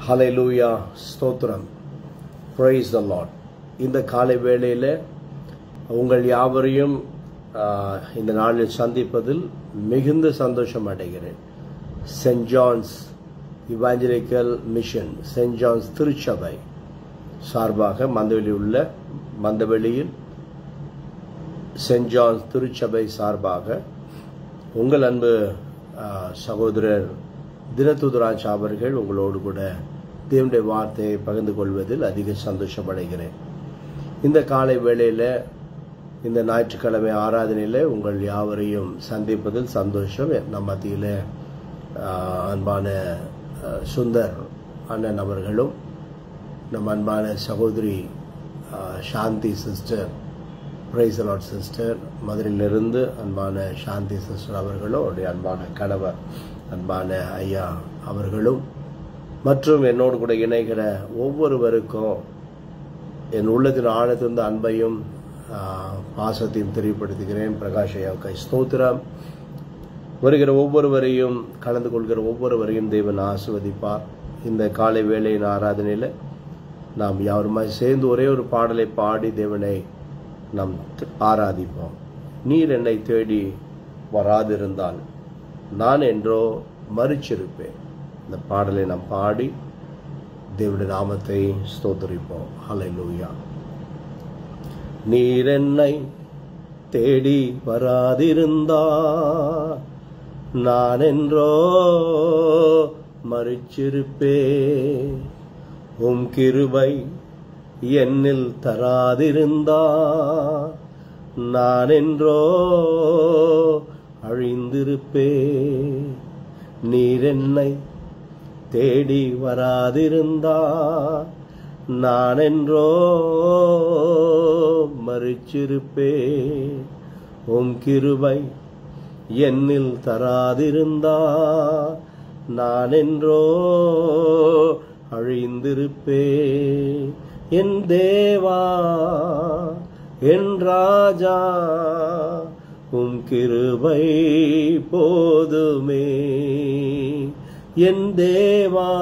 ஹalleluya ஸ்தோத்திரம் praise the lord இந்த காலை வேளையில உங்கள் யாவரையும் ஆஹ், இந்த நாளில் சந்திப்பதில் மிகுந்த சந்தோஷம் அடைகிறேன் Saint John's evangelical mission Saint John's திருச்சபை சார்பாக மந்தவெளி உள்ள மந்தவெளியில் சென்ட் ஜான்ஸ் திருச்சபை சார்பாக உங்கள் அன்பு ஆ, சகோதரர் தினத்துதராஜ் அவர்கள் உங்களோடு கூட தேவனுடைய வார்த்தையை பகிர்ந்து கொள்வதில் அதிக சந்தோஷம் அடைகிறேன் இந்த காலை வேளையில இந்த ஞாயிற்றுக்கிழமை ஆராதனையில உங்கள் யாவரையும் சந்திப்பதில் சந்தோஷம் நம் மத்தியில ஆ, அன்பான ஆ, சுந்தர் அண்ணன் அவர்களும் நம் அன்பான சகோதரி ஆ, Shanthi sister praise Lord sister மதுரையிலிருந்து அன்பான சாந்தி சிஸ்டர் அவர்களும் அவருடைய அன்பான கணவர் அன்பான ஐயா அவர்களும் மற்றும் என்னோடு கூட இணைகிற ஒவ்வொருவருக்கும் என் உள்ளத்தின் ஆழத்திலிருந்து அன்பையும் ஆ, பாசத்தையும் தெரியப்படுத்துகிறேன் பிரகாஷ் ஐயாவுக்கு ஸ்தோத்திரம் வருகிற ஒவ்வொருவரையும் கலந்து கொள்கிற ஒவ்வொருவரையும் தேவன் ஆசிர்வதிப்பார் இந்த காலை வேளையின் ஆராதனையில் நாம் யாருமாய் சேர்ந்து ஒரே ஒரு பாடலை பாடி தேவனை நாம் ஆராதிப்போம் நீர் என்னை தேடி வராதிருந்தால் நான் என்றோ மறிச்சிருப்பேன் இந்த பாடலை நாம் பாடி தேவனுடைய நாமத்தை ஸ்தோத்தரிப்போம் ஹalleluya நீர் என்னை தேடி வராதிருந்தா நான் என்றோ மறிச்சிருப்பே உம் கிருபை என்னில் தராதிருந்தா நான் என்றோ அழிந்திருப்பே நீர் என்னை தேடி வராதிருந்தா நான் என்றோ மறிச்சிருப்பே உம் கிருபை என்னில் தராதிருந்தா நான் என்றோ அழிந்திருப்பே என் தேவா என் ராஜா உம் கிருபை போதுமே என் தேவா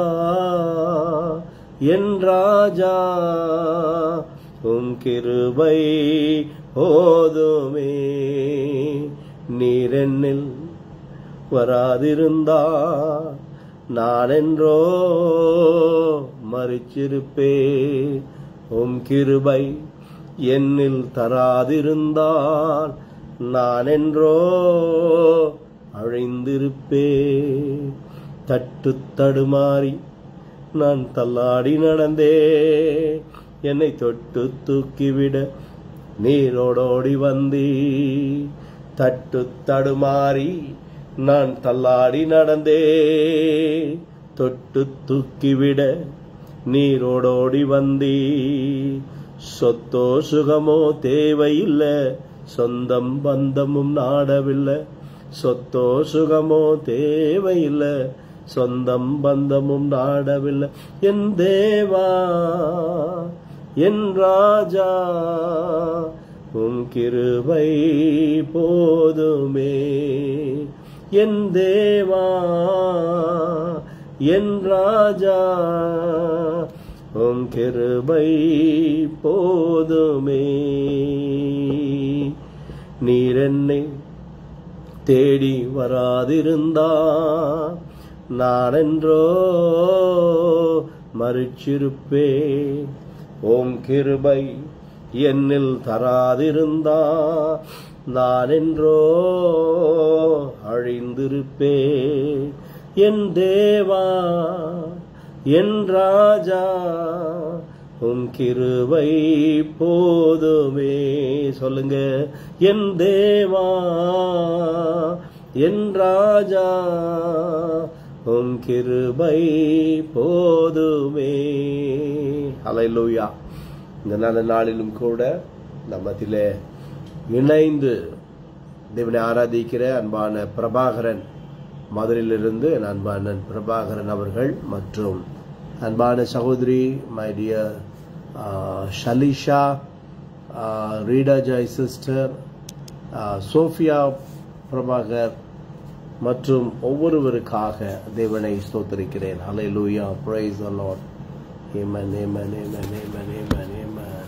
என் ராஜா உம் கிருபை போதுமே நீரென்னில் வராதிருந்தா நான் என்றோ மறிச்சிருப்பே உம் கிருபை என்னில் தராதிருந்தால் நான் என்றோ அழிந்திருப்பே தட்டு தடுமாறி நான் தள்ளாடி நடந்தே என்னை தொட்டு தூக்கிவிட நீரோடோடி வந்தீ தட்டு தடுமாறி நான் தள்ளாடி நடந்தே தொட்டு தூக்கிவிட நீரோடோடி வந்தீ சொத்தோ சுகமோ தேவையில்லை சொந்தம் பந்தமும் நாடவில்லை சொத்தோ சுகமோ தேவையில்லை சொந்தம் பந்தமும் நாடவில்லை என் தேவா என் ராஜா உன் கிருபை போதுமே என் தேவா என் ராஜா உன் கிருபை போதுமே நீர் என்னை தேடி வராதிருந்தா நான் என்றோ மறிச்சிருப்பே ஓம் கிருபை என்னில் தராதிருந்தா நான் என்றோ அழிந்திருப்பே என் தேவா என் ராஜா உம் கிருபை போதுமே சொல்லுங்க என் தேவா என் ராஜா உம் கிருபை போதுமே அலையிலூயா இந்த நல்ல நாளிலும் கூட நம்மத்திலே இணைந்து தேவனை ஆராதிக்கிற அன்பான பிரபாகரன் மதுரையிலிருந்து என் அன்பான பிரபாகரன் அவர்கள் மற்றும் அன்பான சகோதரி my dear Shalisha Rita Joy sister Sophia Prabhakar மற்றும் ஒவ்வொருவருக்காக தேவனை ஸ்தோத்திரிக்கிறேன் ஹalleluya praise the lord amen amen amen amen amen amen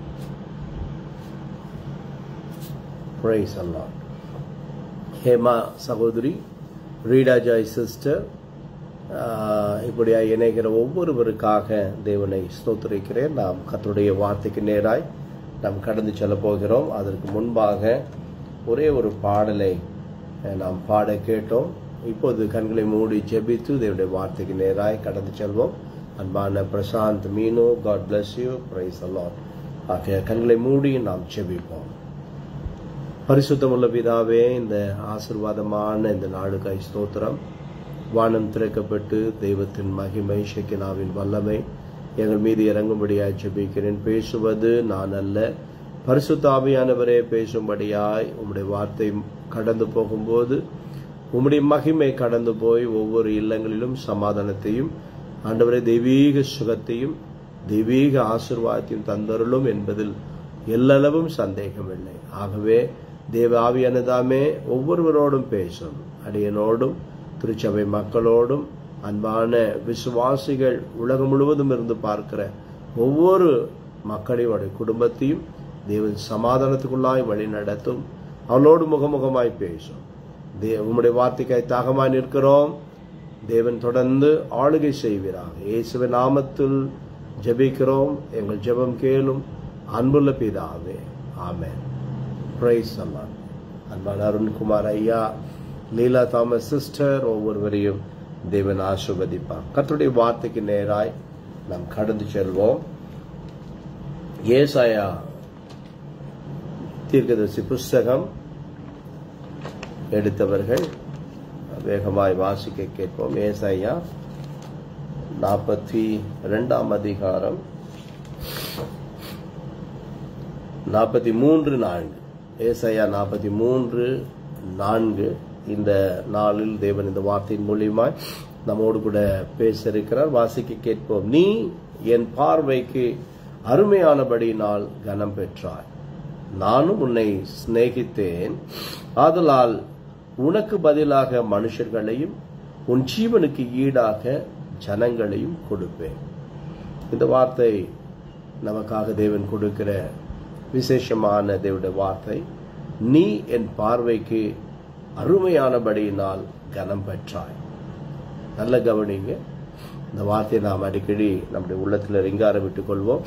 praise the lord Hema சகோதரி ரீடா ஜாய் சிஸ்டர் இப்படியா இணைகிற ஒவ்வொருவருக்காக தேவனை ஸ்தோத்திரிக்கிறேன் நாம் கர்த்தருடைய வார்த்தைக்கு நேராய் நாம் கடந்து செல்ல போகிறோம் அதற்கு முன்பாக ஒரே ஒரு பாடலை அஹ், நாம் பாட கேட்டோம் இப்போது கண்களை மூடி ஜெபித்து தேவனுடைய வார்த்தைக்கு நேராய் கடந்து செல்வோம் அன்பான Prashanth Meenu God bless you praise the Lord ஆகிய கண்களை மூடி நாம் ஜெபிப்போம் பரிசுத்தமுள்ள பிதாவே இந்த ஆசிர்வாதமான இந்த நாளுக்காய் ஸ்தோத்திரம் வானம் திறக்கப்பட்டு தெய்வத்தின் மகிமை ஷெக்கினாவின் வல்லமை எங்கள் மீது இறங்கும்படியாய் ஜெபிக்கிறேன் பேசுவது நான் அல்ல பரிசுத்த ஆவியானவரே பேசும்படியாய் உம்முடைய வார்த்தை கடந்து போகும்போது உம்முடைய மகிமை கடந்து போய் ஒவ்வொரு இல்லங்களிலும் சமாதானத்தையும் ஆண்டவரே தெய்வீக சுகத்தையும் தெய்வீக ஆசிர்வாதத்தையும் தந்தருளும் என்பதில் எல்லளவும் சந்தேகமில்லை ஆகவே தேவ ஆவியானதாமே ஒவ்வொருவரோடும் பேசும் அடியனோடும் திருச்சபை மக்களோடும் அன்பான விசுவாசிகள் உலகம் முழுவதும் இருந்து பார்க்கிற ஒவ்வொரு மக்களையும் அவருடைய குடும்பத்தையும் தேவன் சமாதானத்துக்குள்ளாய் வழி நடத்தும் அவளோடு முகமுகமாய் பேசும் தே உம்முடைய வார்த்தைக்காய் தாகமாய் நிற்கிறோம் தேவன் தொடர்ந்து ஆளுகை செய்வீராக இயேசுவின் நாமத்தில் ஜெபிக்கிறோம் எங்கள் ஜெபம் கேளும் அன்புள்ள பிதாவே ஆமென் பிரைஸ் அல்லான் அன்பான அருண்குமார் ஐயா லீலா தாமஸ் சிஸ்டர் ஒவ்வொருவரையும் தேவன் ஆசிர்வதிப்பார் கர்த்தருடைய வார்த்தைக்கு நேராய் நாம் கடந்து செல்வோம் ஏசாயா தீர்க்கதரிசி புஸ்தகம் எடுத்தவர்கள் வேகமாய் வாசிக்க கேட்போம் ஏசாயா நாற்பத்தி ரெண்டாம் அதிகாரம் நாற்பத்தி மூன்று நான்கு ஏசாயா நாற்பத்தி மூன்று நான்கு இந்த நாளில் தேவன் இந்த வார்த்தையின் மூலியமாய் நம்மோடு கூட பேச இருக்கிறார் வாசிக்க கேட்போம் நீ என் பார்வைக்கு அருமையானபடியினால் கனம் பெற்றாய் நானும் உன்னை சிநேகித்தேன் ஆதலால் உனக்கு பதிலாக மனுஷர்களையும் உன் ஜீவனுக்கு ஈடாக ஜனங்களையும் கொடுப்பேன் இந்த வார்த்தை நமக்காக தேவன் கொடுக்கிற விசேஷமான தேவனுடைய வார்த்தை நீ என் பார்வைக்கு அருமையானபடியினால் கனம் பெற்றாய் நல்ல கவனிங்க இந்த வார்த்தையை நாம் அடிக்கடி நம்முடைய உள்ளத்தில் ரிங்கார விட்டுக் கொள்வோம்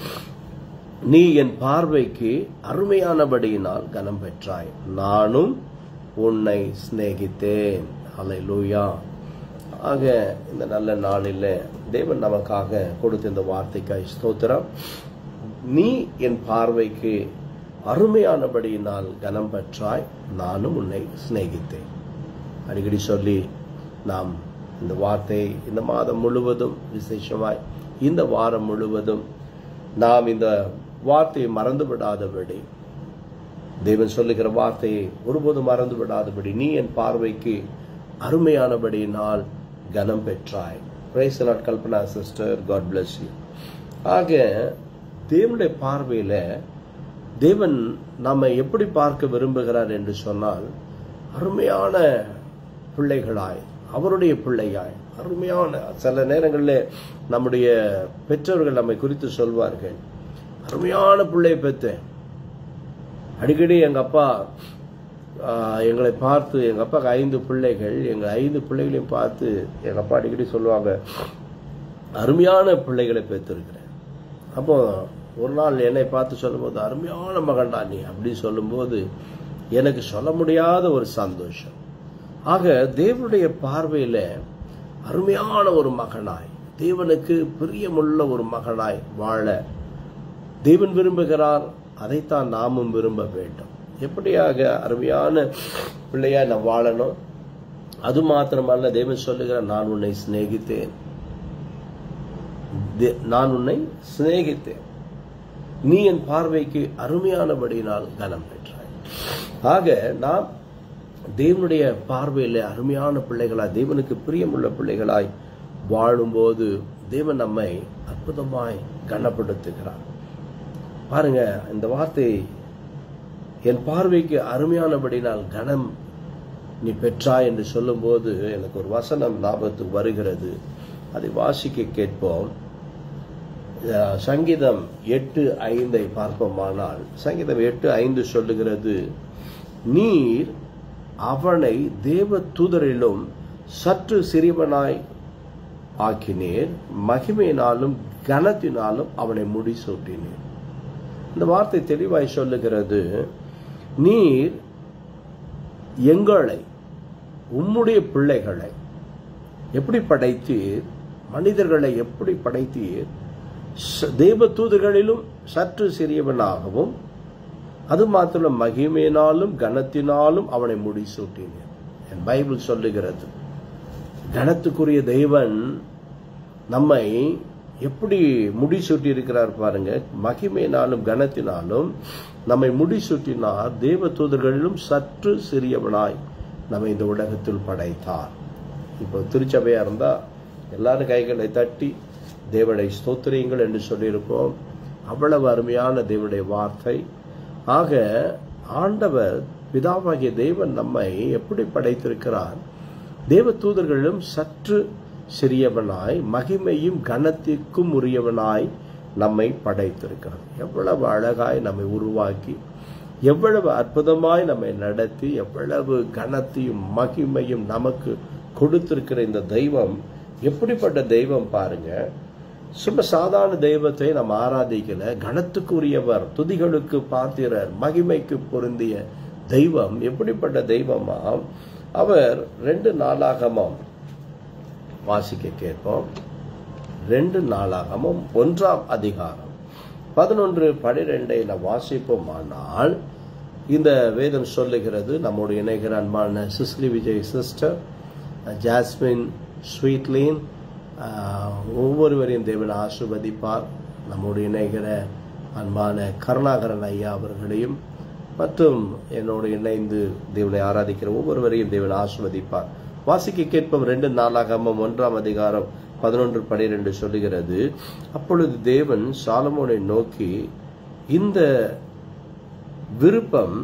நீ என் பார்வைக்கு அருமையானபடியினால் கனம் பெற்றாய் நானும் உன்னை சிநேகித்தேன் அல்லேலூயா ஆக இந்த நல்ல நாளில் தேவன் நமக்காக கொடுத்த இந்த வார்த்தைக்காய் ஸ்தோத்திரம் நீ என் பார்வைக்கு அருமையானபடியினால் கனம் பெற்றாய் நானும் உன்னை சிநேகித்தேன் அடிக்கடி சொல்லி நாம் இந்த வார்த்தை இந்த மாதம் முழுவதும் விசேஷமாய் இந்த வாரம் முழுவதும் நாம் இந்த வார்த்தையை மறந்து விடாதபடி தேவன் சொல்லுகிற வார்த்தையை ஒருபோதும் மறந்து விடாதபடி நீ என் பார்வைக்கு அருமையானபடியினால் கனம் பெற்றாய் praise Lord Kalpana sister God bless you ஆக தேவனுடைய பார்வையில தேவன் நம்ம எப்படி பார்க்க விரும்புகிறார் என்று சொன்னால் அருமையான பிள்ளைகளாய் அவருடைய பிள்ளையாய் அருமையான சில நேரங்களில் நம்முடைய பெற்றோர்கள் நம்மை குறித்து சொல்வார்கள் அருமையான பிள்ளையை பெற்றேன் அடிக்கடி எங்க அப்பா ஆஹ், எங்களை பார்த்து எங்க அப்பாவுக்கு ஐந்து பிள்ளைகள் எங்க ஐந்து பிள்ளைகளையும் பார்த்து எங்க அப்பா அடிக்கடி சொல்லுவாங்க அருமையான பிள்ளைகளை பெற்றிருக்கிறேன் அப்போ ஒரு நாள் என்னை பார்த்து சொல்லும்போது அருமையான மகன்டா நீ அப்படி சொல்லும்போது எனக்கு சொல்ல முடியாத ஒரு சந்தோஷம் ஆக தேவனுடைய பார்வையில அருமையான ஒரு மகனாய் தேவனுக்கு பிரியமுள்ள ஒரு மகனாய் வாழ தேவன் விரும்புகிறார் அதைத்தான் நாமும் விரும்ப வேண்டும் எப்படியாக அருமையான பிள்ளையா நான் வாழணும் அது மாத்திரமல்ல தேவன் சொல்லுகிறார் நான் உன்னை சிநேகித்தேன் தே- நான் உன்னை சிநேகித்தேன் நீ என் பார்வைக்கு அருமையானபடியினால் கனம் பெற்றாய் ஆக நாம் தேவனுடைய பார்வையில் அருமையான பிள்ளைகளாய் தேவனுக்கு பிரியமுள்ள பிள்ளைகளாய் வாழும்போது தேவன் நம்மை அற்புதமாய் கனப்படுத்துகிறார் பாருங்க இந்த வார்த்தை என் பார்வைக்கு அருமையானபடினால் கனம் நீ பெற்றாய் என்று சொல்லும்போது எனக்கு ஒரு வசனம் ஞாபகத்துக்கு வருகிறது அதை வாசிக்க கேட்போம் அஹ், சங்கீதம் எட்டு ஐந்தை பார்ப்போமானால் சங்கீதம் எட்டு ஐந்து சொல்லுகிறது நீர் அவனை தேவ தூதரிலும் சற்று சிறியவனாய் ஆக்கினீர் மகிமையினாலும் கனத்தினாலும் அவனை முடிசூட்டினீர் இந்த வார்த்தை தெளிவாய் சொல்லுகிறது நீர் எங்களை உம்முடைய பிள்ளைகளை எப்படி படைத்தீர் மனிதர்களை எப்படி படைத்தீர் ச- தேவ தூதர்களிலும் சற்று சிறியவனாகவும் அது மாத்திரம் மகிமையினாலும் கனத்தினாலும் அவனை முடிசூட்டினீர் என் பைபிள் சொல்லுகிறது கனத்துக்குரிய தெய்வன் நம்மை எப்படி முடிசூட்டி இருக்கிறார் பாருங்க மகிமையினாலும் கனத்தினாலும் நம்மை முடிசூட்டினார் தேவ தூதர்களிலும் சற்று சிறியவனாய் நம்மை இந்த உலகத்தில் படைத்தார் இப்போ திருச்சபையா இருந்தா எல்லாரும் கைகளை தட்டி தேவனை ஸ்தோத்திரியுங்கள் என்று சொல்லியிருப்போம் அவ்வளவு அருமையான தேவனுடைய வார்த்தை ஆக ஆண்டவர் பிதாவாகிய தேவன் நம்மை எப்படி படைத்திருக்கிறார் தேவ தூதர்களிலும் சற்று சிறியவனாய் மகிமையும் கனத்திற்கும் உரியவனாய் நம்மை படைத்திருக்கிறார் எவ்வளவு அழகாய் நம்மை உருவாக்கி எவ்வளவு அற்புதமாய் நம்மை நடத்தி எவ்வளவு கனத்தையும் மகிமையும் நமக்கு கொடுத்திருக்கிற இந்த தெய்வம் எப்படிப்பட்ட தெய்வம் பாருங்க சும்மா சாதாரண தெய்வத்தை நம்ம ஆராதிக்கல கனத்துக்குரியவர் துதிகளுக்கு பாத்திரர் மகிமைக்கு பொருந்திய தெய்வம் எப்படிப்பட்ட தெய்வமா அவர் ரெண்டு நாளாகமம் வாசிக்க கேட்போம் ரெண்டு நாளாகமும் ஒன்றாம் அதிகாரம் பதினொன்று பனிரெண்டை நாம் வாசிப்போமானால் இந்த வேதம் சொல்லுகிறது நம்முடைய இணைகிற அன்பான Cicily Vijay sister Jasmine Sweetlin ஆஹ், ஒவ்வொருவரையும் தேவன் ஆசிர்வதிப்பார் நம்முடைய இணைகிற அன்பான கருணாகரன் ஐயா அவர்களையும் மற்றும் என்னோடு இணைந்து தேவனை ஆராதிக்கிற ஒவ்வொருவரையும் தேவன் ஆசிர்வதிப்பார் வாசிக்க கேட்போம் ரெண்டு நாளாகமம் ஒன்றாம் அதிகாரம் பதினொன்று பனிரெண்டு சொல்லுகிறது அப்பொழுது தேவன் சாலமோனை நோக்கி இந்த விருப்பம்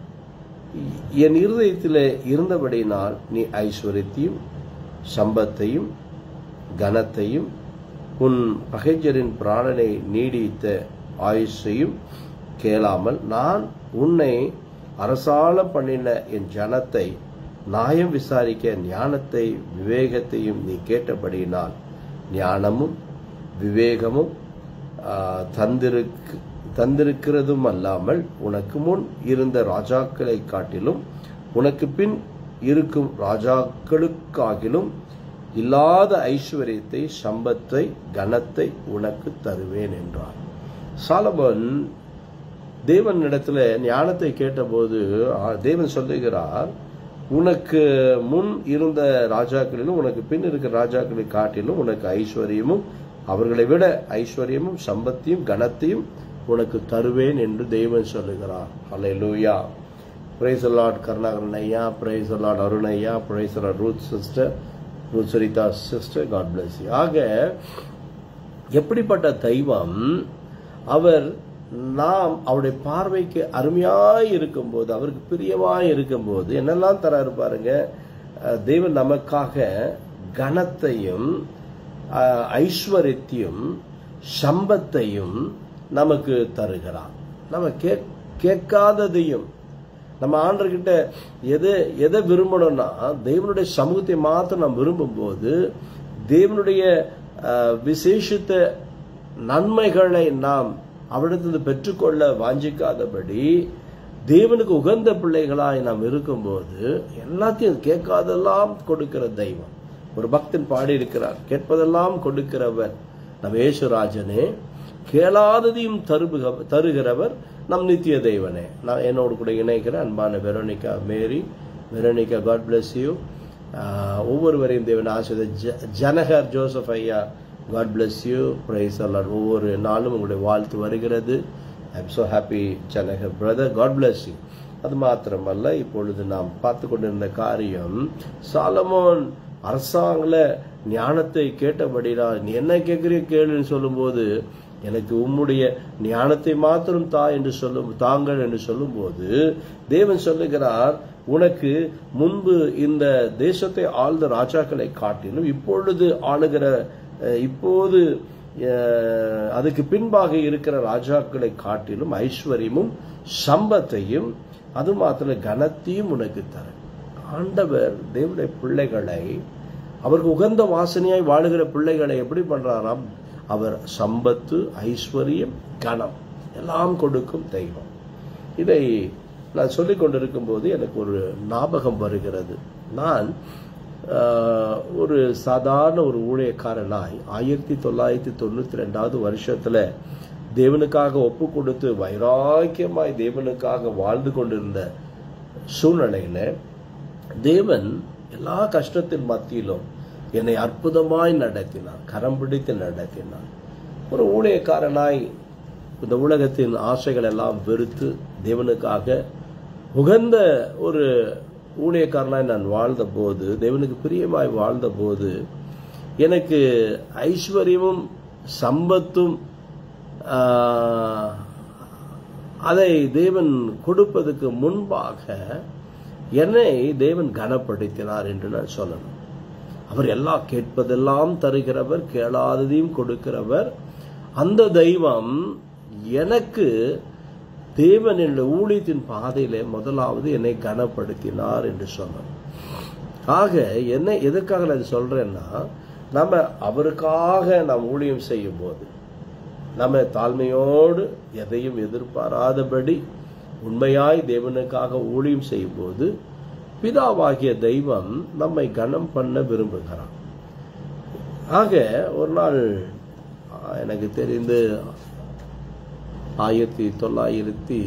என் இருதயத்தில் இருந்தபடியினால் நீ ஐஸ்வர்யத்தையும் சம்பத்தையும் கனத்தையும் உன் பகைஞரின் பிராணனை நீடித்த ஆயுஷையும் கேளாமல் நான் உன்னை அரசாலம் பண்ணின என் ஜனத்தை நியாயம் விசாரிக்க ஞானத்தை விவேகத்தையும் நீ கேட்டபடியினால் ஞானமும் விவேகமும் ஆ, தந்திருக்கு தந்திருக்கிறதும் அல்லாமல் உனக்கு முன் இருந்த ராஜாக்களை காட்டிலும் உனக்கு பின் இருக்கும் ராஜாக்களுக்காகிலும் இல்லாத ஐஸ்வர்யத்தை சம்பத்தை கனத்தை உனக்கு தருவேன் என்றார் சாலமன் தேவன் இடத்துல ஞானத்தை கேட்டபோது ஆ, தேவன் சொல்லுகிறார் உனக்கு முன் இருந்த ராஜாக்களிலும் உனக்கு பின் இருக்கிற ராஜாக்களை காட்டிலும் உனக்கு ஐஸ்வர்யமும் அவர்களை விட ஐஸ்வர்யமும் சம்பத்தையும் கனத்தையும் உனக்கு தருவேன் என்று தேவன் சொல்லுகிறார் அல்லேலூயா பிரைஸ் லார்ட் கருணாகரன் ஐயா பிரைஸ் லார்ட் அருண் ஐயா praise Lord Ruth sister Ruth Saritha sister God bless ஆக எப்படிப்பட்ட தெய்வம் அவர் நாம் அவருடைய பார்வைக்கு அருமையாய் இருக்கும்போது அவருக்கு பிரியமாய் இருக்கும்போது என்னெல்லாம் தராரு பாருங்க அஹ் தேவன் நமக்காக கனத்தையும் அஹ், ஐஸ்வர்யத்தையும் சம்பத்தையும் நமக்கு தருகிறார் நம்ம கே- கேட்காததையும் நம்ம ஆண்டர்கிட்ட எதை எதை விரும்பணும்னா தேவனுடைய சமூகத்தை மாத்திரம் நாம் விரும்பும்போது தேவனுடைய அஹ், விசேஷித்த நன்மைகளை நாம் அவரிடத்திலிருந்து பெற்றுக்கொள்ள வாஞ்சிக்காதபடி தேவனுக்கு உகந்த பிள்ளைகளாய் நாம் இருக்கும்போது எல்லாத்தையும் கேட்காதெல்லாம் கொடுக்கிற தெய்வம் ஒரு பக்தன் பாடி இருக்கிறார் கேட்பதெல்லாம் கொடுக்கிறவர் நம் ஏசுராஜனே கேளாததையும் தருபுக தருகிறவர் நம் நித்திய தெய்வனே நான் என்னோடு கூட இணைக்கிற அன்பான Veronica Mary Veronica God bless you ஒவ்வொருவரையும் தேவன் ஆசிரியர் ஜ- ஜனகர் ஜோசப் ஐயா God bless you praise the Lord ஒவ்வொரு நாளும் உங்களுடைய வாழ்த்து வருகிறது I am so happy Janakar brother God bless you அது மாத்திரமல்ல இப்பொழுது நாம் பார்த்து கொண்டிருந்த காரியம் சாலமோன் அரசாங்கல ஞானத்தை கேட்டபடினால் நீ என்ன கேட்கிறீ கேளுன்னு சொல்லும்போது எனக்கு உம்முடைய ஞானத்தை மாத்திரம் தா என்று சொல்லும் தாங்கள் என்று சொல்லும்போது தேவன் சொல்லுகிறார் உனக்கு முன்பு இந்த தேசத்தை ஆழ்ந்த ராஜாக்களை காட்டிலும் இப்பொழுது ஆளுகிற அஹ், இப்போது அஹ், அதுக்கு பின்பாக இருக்கிற ராஜாக்களை காட்டிலும் ஐஸ்வர்யமும் சம்பத்தையும் அது மாத்திரம் கனத்தையும் உனக்கு தரேன் ஆண்டவர் தேவனுடைய பிள்ளைகளை அவருக்கு உகந்த வாசனையாய் வாழுகிற பிள்ளைகளை எப்படி பண்றாராம் அவர் சம்பத்து ஐஸ்வர்யம் கனம் எல்லாம் கொடுக்கும் தெய்வம் இதை நான் சொல்லிக் கொண்டிருக்கும் போது எனக்கு ஒரு ஞாபகம் வருகிறது நான் ஆஹ், ஒரு சாதாரண ஒரு ஊழியக்காரனாய் ஆயிரத்தி தொள்ளாயிரத்தி தொண்ணூத்தி ரெண்டாவது வருஷத்துல தேவனுக்காக ஒப்பு கொடுத்து வைராக்கியமாய் தேவனுக்காக வாழ்ந்து கொண்டிருந்த சூழ்நிலையில தேவன் எல்லா கஷ்டத்தின் மத்தியிலும் என்னை அற்புதமாய் நடத்தினார் கரம் பிடித்து நடத்தினார் ஒரு ஊழியக்காரனாய் இந்த உலகத்தின் ஆசைகள் எல்லாம் வெறுத்து தேவனுக்காக உகந்த ஒரு ஊழியக்காரனாய் நான் வாழ்ந்த போது தேவனுக்கு பிரியமாய் வாழ்ந்த போது எனக்கு ஐஸ்வர்யமும் சம்பத்தும் ஆஹ், அதை தேவன் கொடுப்பதற்கு முன்பாக என்னை தேவன் கனப்படுத்தினார் என்று நான் சொல்லணும் அவர் எல்லாம் கேட்பதெல்லாம் தருகிறவர் கேளாததையும் கொடுக்கிறவர் அந்த தெய்வம் எனக்கு தேவன் என்ற ஊழியத்தின் பாதையிலே முதலாவது என்னை கனப்படுத்தினார் என்று சொன்னார் ஆக என்ன எதற்காக நான் இது சொல்றேன்னா நம்ம அவருக்காக நாம் ஊழியம் செய்யும் போது நம்ம தாழ்மையோடு எதையும் எதிர்பாராதபடி உண்மையாய் தேவனுக்காக ஊழியம் செய்யும் போது பிதாவாகிய தெய்வம் நம்மை கனம் பண்ண விரும்புகிறார் ஆக ஒரு நாள் ஆ, எனக்கு தெரிந்து ஆயிரத்தி தொள்ளாயிரத்தி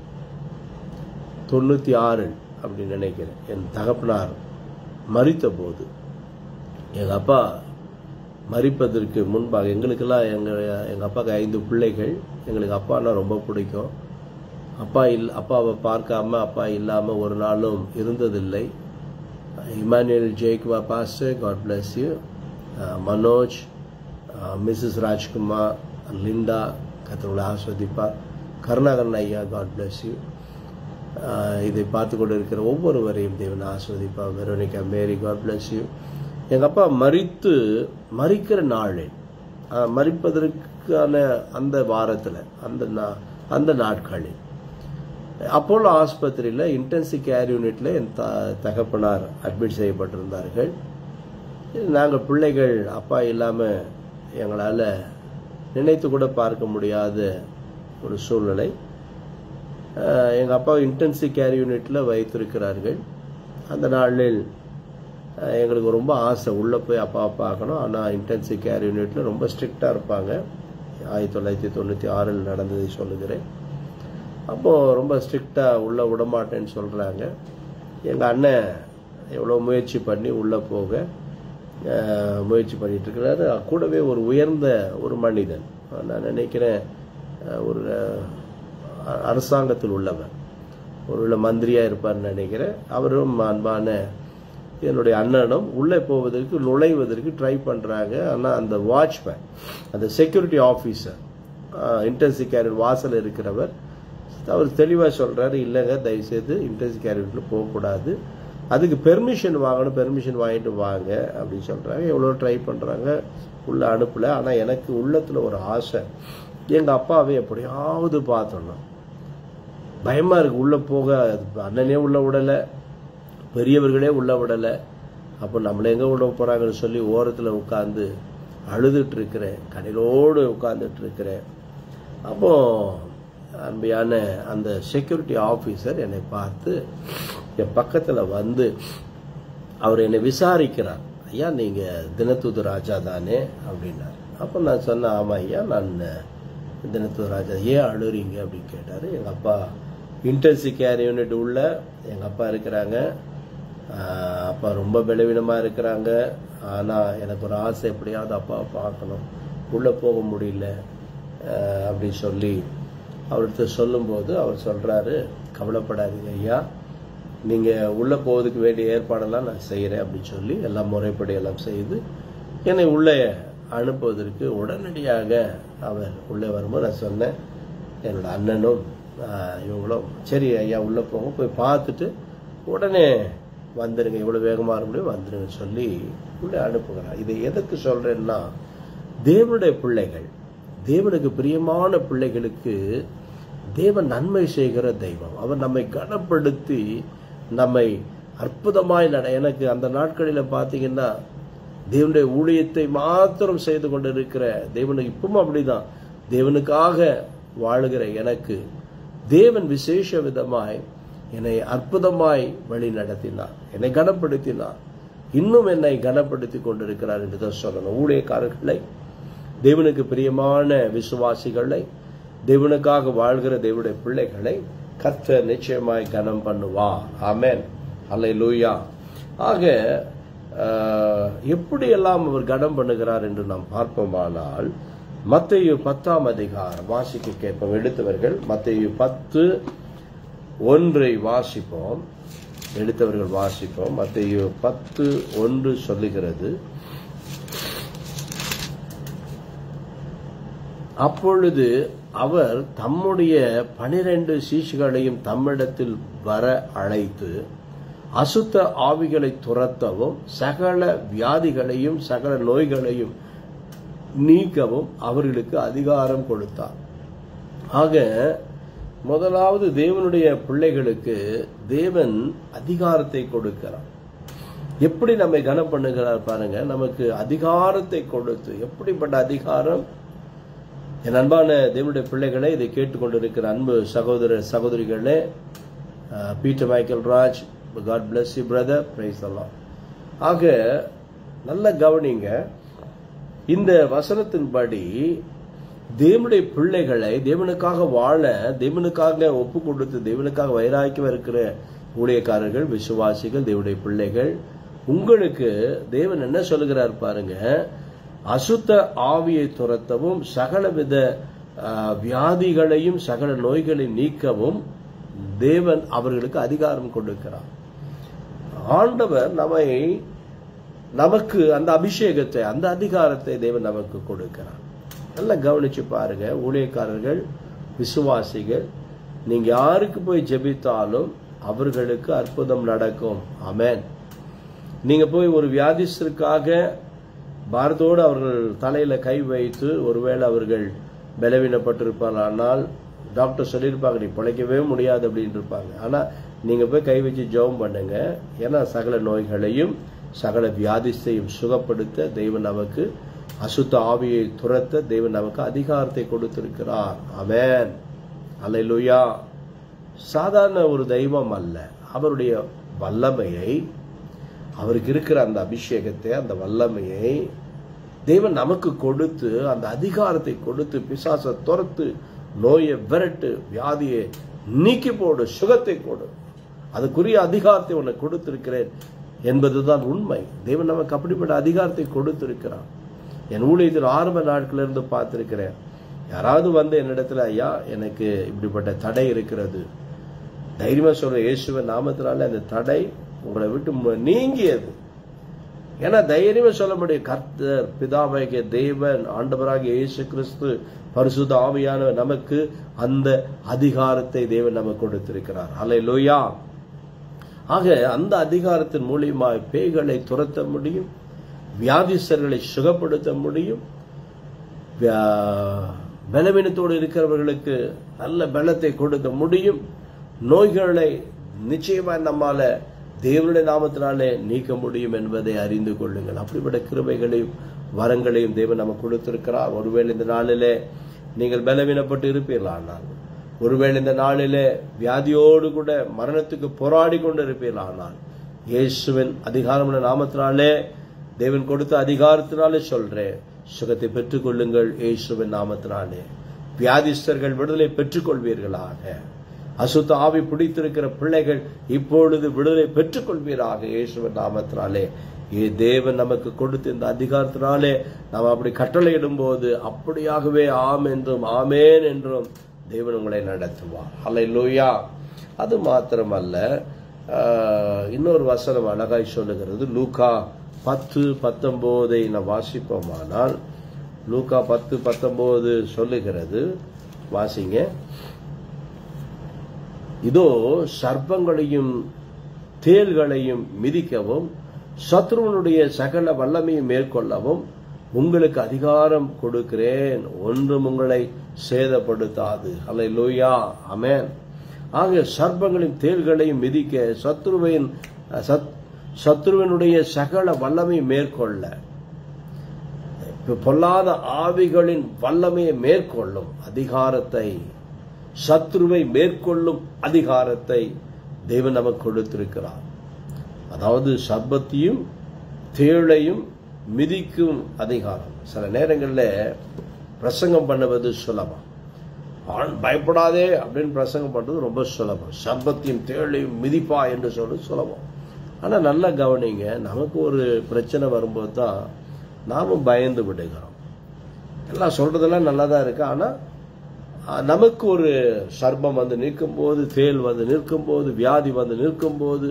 தொண்ணூத்தி ஆறு அப்படின்னு நினைக்கிறேன் என் தகப்பனார் மறித்த போது எங்க அப்பா மறிப்பதற்கு முன்பாக எங்களுக்கெல்லாம் எங்க எங்க அப்பாவுக்கு ஐந்து பிள்ளைகள் எங்களுக்கு அப்பான்னா ரொம்ப பிடிக்கும் அப்பா இல் அப்பாவை பார்க்காம அப்பா இல்லாம ஒரு நாளும் இருந்ததில்லை Emmanuel Jayakumar pastor God bless you Manoj Mrs Rajkumar Linda கத்தவங்களை ஆஸ்வதிப்பார் கருணாகரன் ஐயா காட் பிளஸ் யூ இதை பார்த்து கொண்டு இருக்கிற ஒவ்வொருவரையும் தேவன் ஆஸ்வதிப்பா Veronica Mary God bless you எங்க அப்பா மறித்து மறிக்கிற நாளில் ஆஹ், மறிப்பதற்கான அந்த வாரத்தில் அந்த நா- அந்த நாட்களில் அப்போலோ ஆஸ்பத்திரியில் இன்டென்சிவ் கேர் யூனிட்ல என் த தகப்பனார் அட்மிட் செய்யப்பட்டிருந்தார்கள் நாங்கள் பிள்ளைகள் அப்பா இல்லாமல் எங்களால் நினைத்து கூட பார்க்க முடியாத ஒரு சூழ்நிலை அஹ், எங்க அப்பா இன்டென்சிவ் கேர் யூனிட்ல வைத்திருக்கிறார்கள் அந்த நாளில் அஹ், எங்களுக்கு ரொம்ப ஆசை உள்ள போய் அப்பாவை பார்க்கணும் ஆனால் இன்டென்சிவ் கேர் யூனிட்ல ரொம்ப ஸ்ட்ரிக்டா இருப்பாங்க ஆயிரத்தி தொள்ளாயிரத்தி தொண்ணூற்றி ஆறில் நடந்ததை சொல்லுகிறேன் அப்போ ரொம்ப ஸ்ட்ரிக்டா உள்ள விடமாட்டேன்னு சொல்றாங்க எங்க அண்ணன் எவ்வளோ முயற்சி பண்ணி உள்ள போக அஹ், முயற்சி பண்ணிட்டு இருக்கிறாரு கூடவே ஒரு உயர்ந்த ஒரு மனிதன் நான் நினைக்கிறேன் அஹ், ஒரு அஹ், அரசாங்கத்தில் உள்ளவர் ஒரு மந்திரியா இருப்பார்னு நினைக்கிறேன் அவரும் அன்பான என்னுடைய அண்ணனும் உள்ளே போவதற்கு நுழைவதற்கு ட்ரை பண்றாங்க ஆனா அந்த வாட்ச்மேன் அந்த செக்யூரிட்டி ஆபீசர் இன்டென்சிவ் கேரியர் வாசல் இருக்கிறவர் அவர் தெளிவாக சொல்றாரு இல்லைங்க தயவுசெய்து இன்டென்சிவ் கேரியர்ல போகக்கூடாது அதுக்கு பெர்மிஷன் வாங்கணும் பெர்மிஷன் வாங்கிட்டு வாங்க அப்படின்னு சொல்றாங்க எவ்வளோ ட்ரை பண்றாங்க உள்ள அனுப்பல ஆனா எனக்கு உள்ளத்துல ஒரு ஆசை எங்க அப்பாவை எப்படியாவது பார்த்தோம் பயமா இருக்கு உள்ள போக அண்ணனே உள்ள விடல பெரியவர்களே உள்ள விடல அப்போ நம்மள எங்க விட போறாங்கன்னு சொல்லி ஓரத்துல உட்கார்ந்து அழுதுட்டு இருக்கிறேன் கடையிலோடு உட்கார்ந்துட்டு இருக்கிறேன் அப்போ அன்பியான அந்த செக்யூரிட்டி ஆபீசர் என்னை பார்த்து என் பக்கத்துல வந்து அவர் என்னை விசாரிக்கிறார் ஐயா நீங்க தினத்தூது ராஜா தானே அப்படின்னாரு அப்போ நான் சொன்னேன் ஆமா ஐயா நான் தினத்தூது ராஜா ஏன் அழுறீங்க அப்படின்னு கேட்டாரு எங்க அப்பா இன்டென்சிவ் கேர் யூனிட் உள்ள எங்க அப்பா இருக்கிறாங்க ஆஹ் அப்பா ரொம்ப பலவீனமா இருக்கிறாங்க ஆனா எனக்கு ஒரு ஆசை எப்படியாவது அப்பாவை பார்க்கணும் உள்ள போக முடியல ஆஹ் அப்படின்னு சொல்லி அவர்கிட்ட சொல்லும்போது அவர் சொல்றாரு கவலைப்படாதீங்க ஐயா நீங்க உள்ள போவதுக்கு வேண்டிய ஏற்பாடெல்லாம் நான் செய்யறேன் அப்படின்னு சொல்லி எல்லாம் முறைப்படி எல்லாம் செய்து என்னை உள்ளே அனுப்புவதற்கு உடனடியாக அவர் உள்ளே வரும்போது நான் சொன்னேன் என்னோட அண்ணனும் ஆஹ், இவங்களும் சரி ஐயா உள்ள போங்க போய் பார்த்துட்டு உடனே வந்துடுங்க எவ்வளவு வேகமா வர முடியும் வந்துடுங்க சொல்லி உள்ளே அனுப்புகிறார் இதை எதுக்கு சொல்றேன்னா தேவனுடைய பிள்ளைகள் தேவனுக்கு பிரியமான பிள்ளைகளுக்கு தேவன் நன்மை செய்கிற தெய்வம் அவர் நம்மை கனப்படுத்தி நம்மை அற்புதமாய் நட எனக்கு அந்த நாட்களில் பார்த்தீங்கன்னா தேவனுடைய ஊழியத்தை மாத்திரம் செய்து கொண்டிருக்கிற தேவனுக்கு இப்பவும் அப்படிதான் தேவனுக்காக வாழுகிற எனக்கு தேவன் விசேஷ விதமாய் என்னை அற்புதமாய் வழி நடத்தினார் என்னை கனப்படுத்தினார் இன்னும் என்னை கனப்படுத்தி கொண்டிருக்கிறார் என்று தான் சொல்லணும் ஊழியக்காரர்களை தேவனுக்கு பிரியமான விசுவாசிகளை தேவனுக்காக வாழ்கிற தேவனுடைய பிள்ளைகளை கர்த்தர் நிச்சயமாய் கனம் பண்ணுவார் ஆமென் அல்லை லூயா ஆக ஆஹ், எப்படியெல்லாம் அவர் கனம் பண்ணுகிறார் என்று நாம் பார்ப்போமானால் மத்தேயு பத்தாம் அதிகாரம் வாசிக்க கேட்போம் எடுத்தவர்கள் மத்தேயு பத்து ஒன்றை வாசிப்போம் எடுத்தவர்கள் வாசிப்போம் மத்தேயு பத்து ஒன்று சொல்லுகிறது அப்பொழுது அவர் தம்முடைய பனிரெண்டு சீஷுகளையும் தம்மிடத்தில் வர அழைத்து அசுத்த ஆவிகளை துரத்தவும் சகல வியாதிகளையும் சகல நோய்களையும் நீக்கவும் அவர்களுக்கு அதிகாரம் கொடுத்தார் ஆக முதலாவது தேவனுடைய பிள்ளைகளுக்கு தேவன் அதிகாரத்தை கொடுக்கிறார் எப்படி நம்மை கனம் பண்ணுகிறார் பாருங்க நமக்கு அதிகாரத்தை கொடுத்து எப்படிப்பட்ட அதிகாரம் என் அன்பான தேவனுடைய பிள்ளைகளே இதை கேட்டுக்கொண்டிருக்கிற அன்பு சகோதர சகோதரிகளே அஹ், Peter Michael Raj God bless you brother praise எல்லாம் ஆக நல்ல கவனிங்க இந்த வசனத்தின்படி தேவனுடைய பிள்ளைகளை தேவனுக்காக வாழ தேவனுக்காக ஒப்பு கொடுத்து தேவனுக்காக வைராக்கியம் இருக்கிற ஊழியக்காரர்கள் விசுவாசிகள் தேவனுடைய பிள்ளைகள் உங்களுக்கு தேவன் என்ன சொல்லுகிறார் பாருங்க அசுத்த ஆவியை துரத்தவும் சகலவித ஆஹ், வியாதிகளையும் சகல நோய்களை நீக்கவும் தேவன் அவர்களுக்கு அதிகாரம் கொடுக்கிறார் ஆண்டவர் நம்மை நமக்கு அந்த அபிஷேகத்தை அந்த அதிகாரத்தை தேவன் நமக்கு கொடுக்கிறார் நல்லா கவனிச்சு பாருங்க ஊழியக்காரர்கள் விசுவாசிகள் நீங்க யாருக்கு போய் ஜெபித்தாலும் அவர்களுக்கு அற்புதம் நடக்கும் ஆமென் நீங்க போய் ஒரு வியாதிஸ்தருக்காக பாரதோடு அவர்கள் தலையில கை வைத்து ஒருவேளை அவர்கள் பலவீனப்பட்டிருப்பார்கள் டாக்டர் சொல்லியிருப்பாங்க நீ பிழைக்கவே முடியாது அப்படின்னு இருப்பாங்க ஆனா நீங்க போய் கை வச்சு ஜெபம் பண்ணுங்க ஏன்னா சகல நோய்களையும் சகல வியாதிஸ்தையும் சுகப்படுத்த தெய்வன் நமக்கு அசுத்த ஆவியை துரத்த தெய்வன் நமக்கு அதிகாரத்தை கொடுத்திருக்கிறார் ஆமென் அல்லேலூயா சாதாரண ஒரு தெய்வம் அல்ல அவருடைய வல்லமையை அவருக்கு இருக்கிற அந்த அபிஷேகத்தை அந்த வல்லமையை தேவன் நமக்கு கொடுத்து அந்த அதிகாரத்தை கொடுத்து பிசாசை துரத்து நோயை விரட்டு வியாதியை நீக்கி போடு சுகத்தை கொடு அதுக்குரிய அதிகாரத்தை உனக்கு கொடுத்திருக்கிறேன் என்பதுதான் உண்மை தேவன் நமக்கு அப்படிப்பட்ட அதிகாரத்தை கொடுத்திருக்கிறான் என் ஊழியத்தில் ஆரம்ப நாட்களில் இருந்து பார்த்திருக்கிறேன் யாராவது வந்து என்னிடத்துல ஐயா எனக்கு இப்படிப்பட்ட தடை இருக்கிறது தைரியமா சொல்ற இயேசுவின் நாமத்தினால அந்த தடை உங்களை விட்டு மு- நீங்கியது ஏன்னா தைரியமா சொல்ல முடியும் கர்த்தர் பிதாவாகிய தேவன் ஆண்டவராகிய இயேசு கிறிஸ்து பரிசுத்த ஆவியானவர் நமக்கு அந்த அதிகாரத்தை தேவன் நமக்கு கொடுத்திருக்கிறார் அல்லேலூயா ஆக அந்த அதிகாரத்தின் மூலியமாய் பேய்களை துரத்த முடியும் வியாதிஸ்தர்களை சுகப்படுத்த முடியும் வியா- பலவீனத்தோடு இருக்கிறவர்களுக்கு நல்ல பலத்தை கொடுக்க முடியும் நோய்களை நிச்சயமா நம்மால தேவனுடைய நாமத்தினாலே நீக்க முடியும் என்பதை அறிந்து கொள்ளுங்கள் அப்படிப்பட்ட கிருபைகளையும் வரங்களையும் தேவன் நமக்கு கொடுத்திருக்கிறார் ஒருவேளை இந்த நாளிலே நீங்கள் பலவீனப்பட்டு இருப்பீர்களானால் ஒருவேளை இந்த நாளிலே வியாதியோடு கூட மரணத்துக்கு போராடி கொண்டு இருப்பீர்களானால் இயேசுவின் அதிகாரமுள்ள நாமத்தினாலே தேவன் கொடுத்த அதிகாரத்தினாலே சொல்றேன் சுகத்தை பெற்றுக் கொள்ளுங்கள் இயேசுவின் நாமத்தினாலே வியாதிஸ்தர்கள் விடுதலை பெற்றுக் கொள்வீர்களாக அசுத்த ஆவி பிடித்திருக்கிற பிள்ளைகள் இப்பொழுது விடுதலை பெற்றுக் கொள்வீராக இயேசுவின் நாமத்தினாலே ஏ தேவன் நமக்கு கொடுத்த இந்த அதிகாரத்தினாலே நாம் அப்படி கட்டளையிடும் போது அப்படியாகவே ஆம் என்றும் ஆமேன் என்றும் தேவன் உங்களை நடத்துவார் அல்லேலூயா அது மாத்திரமல்ல ஆஹ், இன்னொரு வசனம் அழகாய் சொல்லுகிறது லூகா பத்து பத்தொன்பதை நாம் வாசிப்போமானால் லூகா பத்து பத்தொன்பது சொல்லுகிறது வாசிங்க இதோ சர்ப்பங்களையும் தேள்களையும் மிதிக்கவும் சத்ருவனுடைய சகல வல்லமையும் மேற்கொள்ளவும் உங்களுக்கு அதிகாரம் கொடுக்கிறேன் ஒன்றும் உங்களை சேதப்படுத்தாது அல்ல லோயா அமேன் ஆக சர்ப்பங்களையும் தேள்களையும் மிதிக்க சத்ருவின் சத்- சத்ருவினுடைய சகல வல்லமை மேற்கொள்ள பொல்லாத ஆவிகளின் வல்லமையை மேற்கொள்ளும் அதிகாரத்தை சத்ருவை மேற்கொள்ளும் அதிகாரத்தை தேவன் நமக்கு கொடுத்திருக்கிறார் அதாவது சர்பத்தையும் தேளையும் மிதிக்கும் அதிகாரம் சில நேரங்களில் பிரசங்கம் பண்ணுவது சுலபம் ஆண் பயப்படாதே அப்படின்னு பிரசங்கம் பண்றது ரொம்ப சுலபம் சர்பத்தையும் தேளையும் மிதிப்பா என்று சொல்றது சுலபம் ஆனா நல்லா கவனிங்க நமக்கு ஒரு பிரச்சனை வரும்போது தான் நாமும் பயந்து விடுகிறோம் எல்லாம் சொல்றதெல்லாம் நல்லா தான் இருக்கு ஆனா அஹ், நமக்கு ஒரு சர்ப்பம் வந்து நிற்கும் போது தேள் வந்து நிற்கும் போது வியாதி வந்து நிற்கும் போது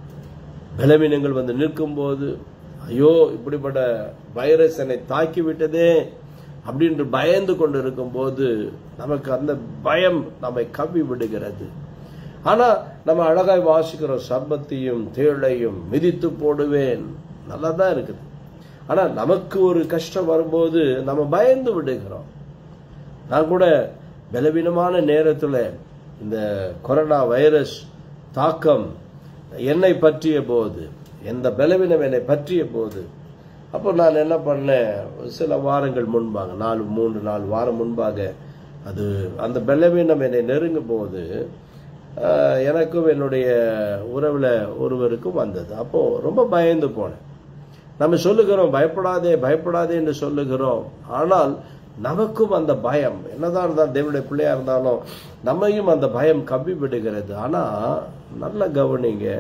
பலவீனங்கள் வந்து நிற்கும் போது ஐயோ இப்படிப்பட்ட வைரஸ் என்னை தாக்கி விட்டதே அப்படின்னு பயந்து கொண்டு இருக்கும்போது நமக்கு அந்த பயம் நம்மை கவ்வி விடுகிறது ஆனா நம்ம அழகாய் வாசிக்கிறோம் சர்பத்தையும் தேளையும் மிதித்து போடுவேன் நல்லா தான் இருக்குது ஆனா நமக்கு ஒரு கஷ்டம் வரும்போது நம்ம பயந்து விடுகிறோம் நான் கூட பலவீனமான நேரத்தில் இந்த கொரோனா வைரஸ் தாக்கம் என்னை பற்றிய போது எந்த பலவீனம் என்னை பற்றிய போது அப்போ நான் என்ன பண்ணேன் சில வாரங்கள் முன்பாக நாலு மூன்று நாலு வாரம் முன்பாக அது அந்த பலவீனம் என்னை நெருங்கும் போது ஆஹ், எனக்கும் என்னுடைய உறவில் ஒருவருக்கும் வந்தது அப்போ ரொம்ப பயந்து போனேன் நம்ம சொல்லுகிறோம் பயப்படாதே பயப்படாதே என்று சொல்லுகிறோம் ஆனால் நமக்கும் அந்த பயம் என்னதான் இருந்தாலும் தேவனுடைய பிள்ளையா இருந்தாலும் நம்மையும் அந்த பயம் கவ்வி விடுகிறது ஆனா நல்ல கவனிங்க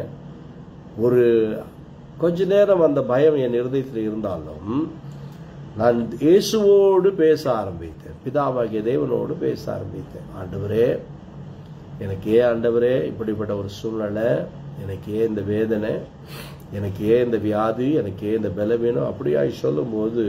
ஒரு கொஞ்ச நேரம் அந்த பயம் என் இருதயத்தில் இருந்தாலும் நான் இயேசுவோடு பேச ஆரம்பித்தேன் பிதாவாகிய தேவனோடு பேச ஆரம்பித்தேன் ஆண்டவரே எனக்கு ஏன் ஆண்டவரே இப்படிப்பட்ட ஒரு சூழ்நிலை எனக்கு ஏன் இந்த வேதனை எனக்கு ஏன் இந்த வியாதி எனக்கு ஏன் இந்த பலவீனம் அப்படியாய் சொல்லும்போது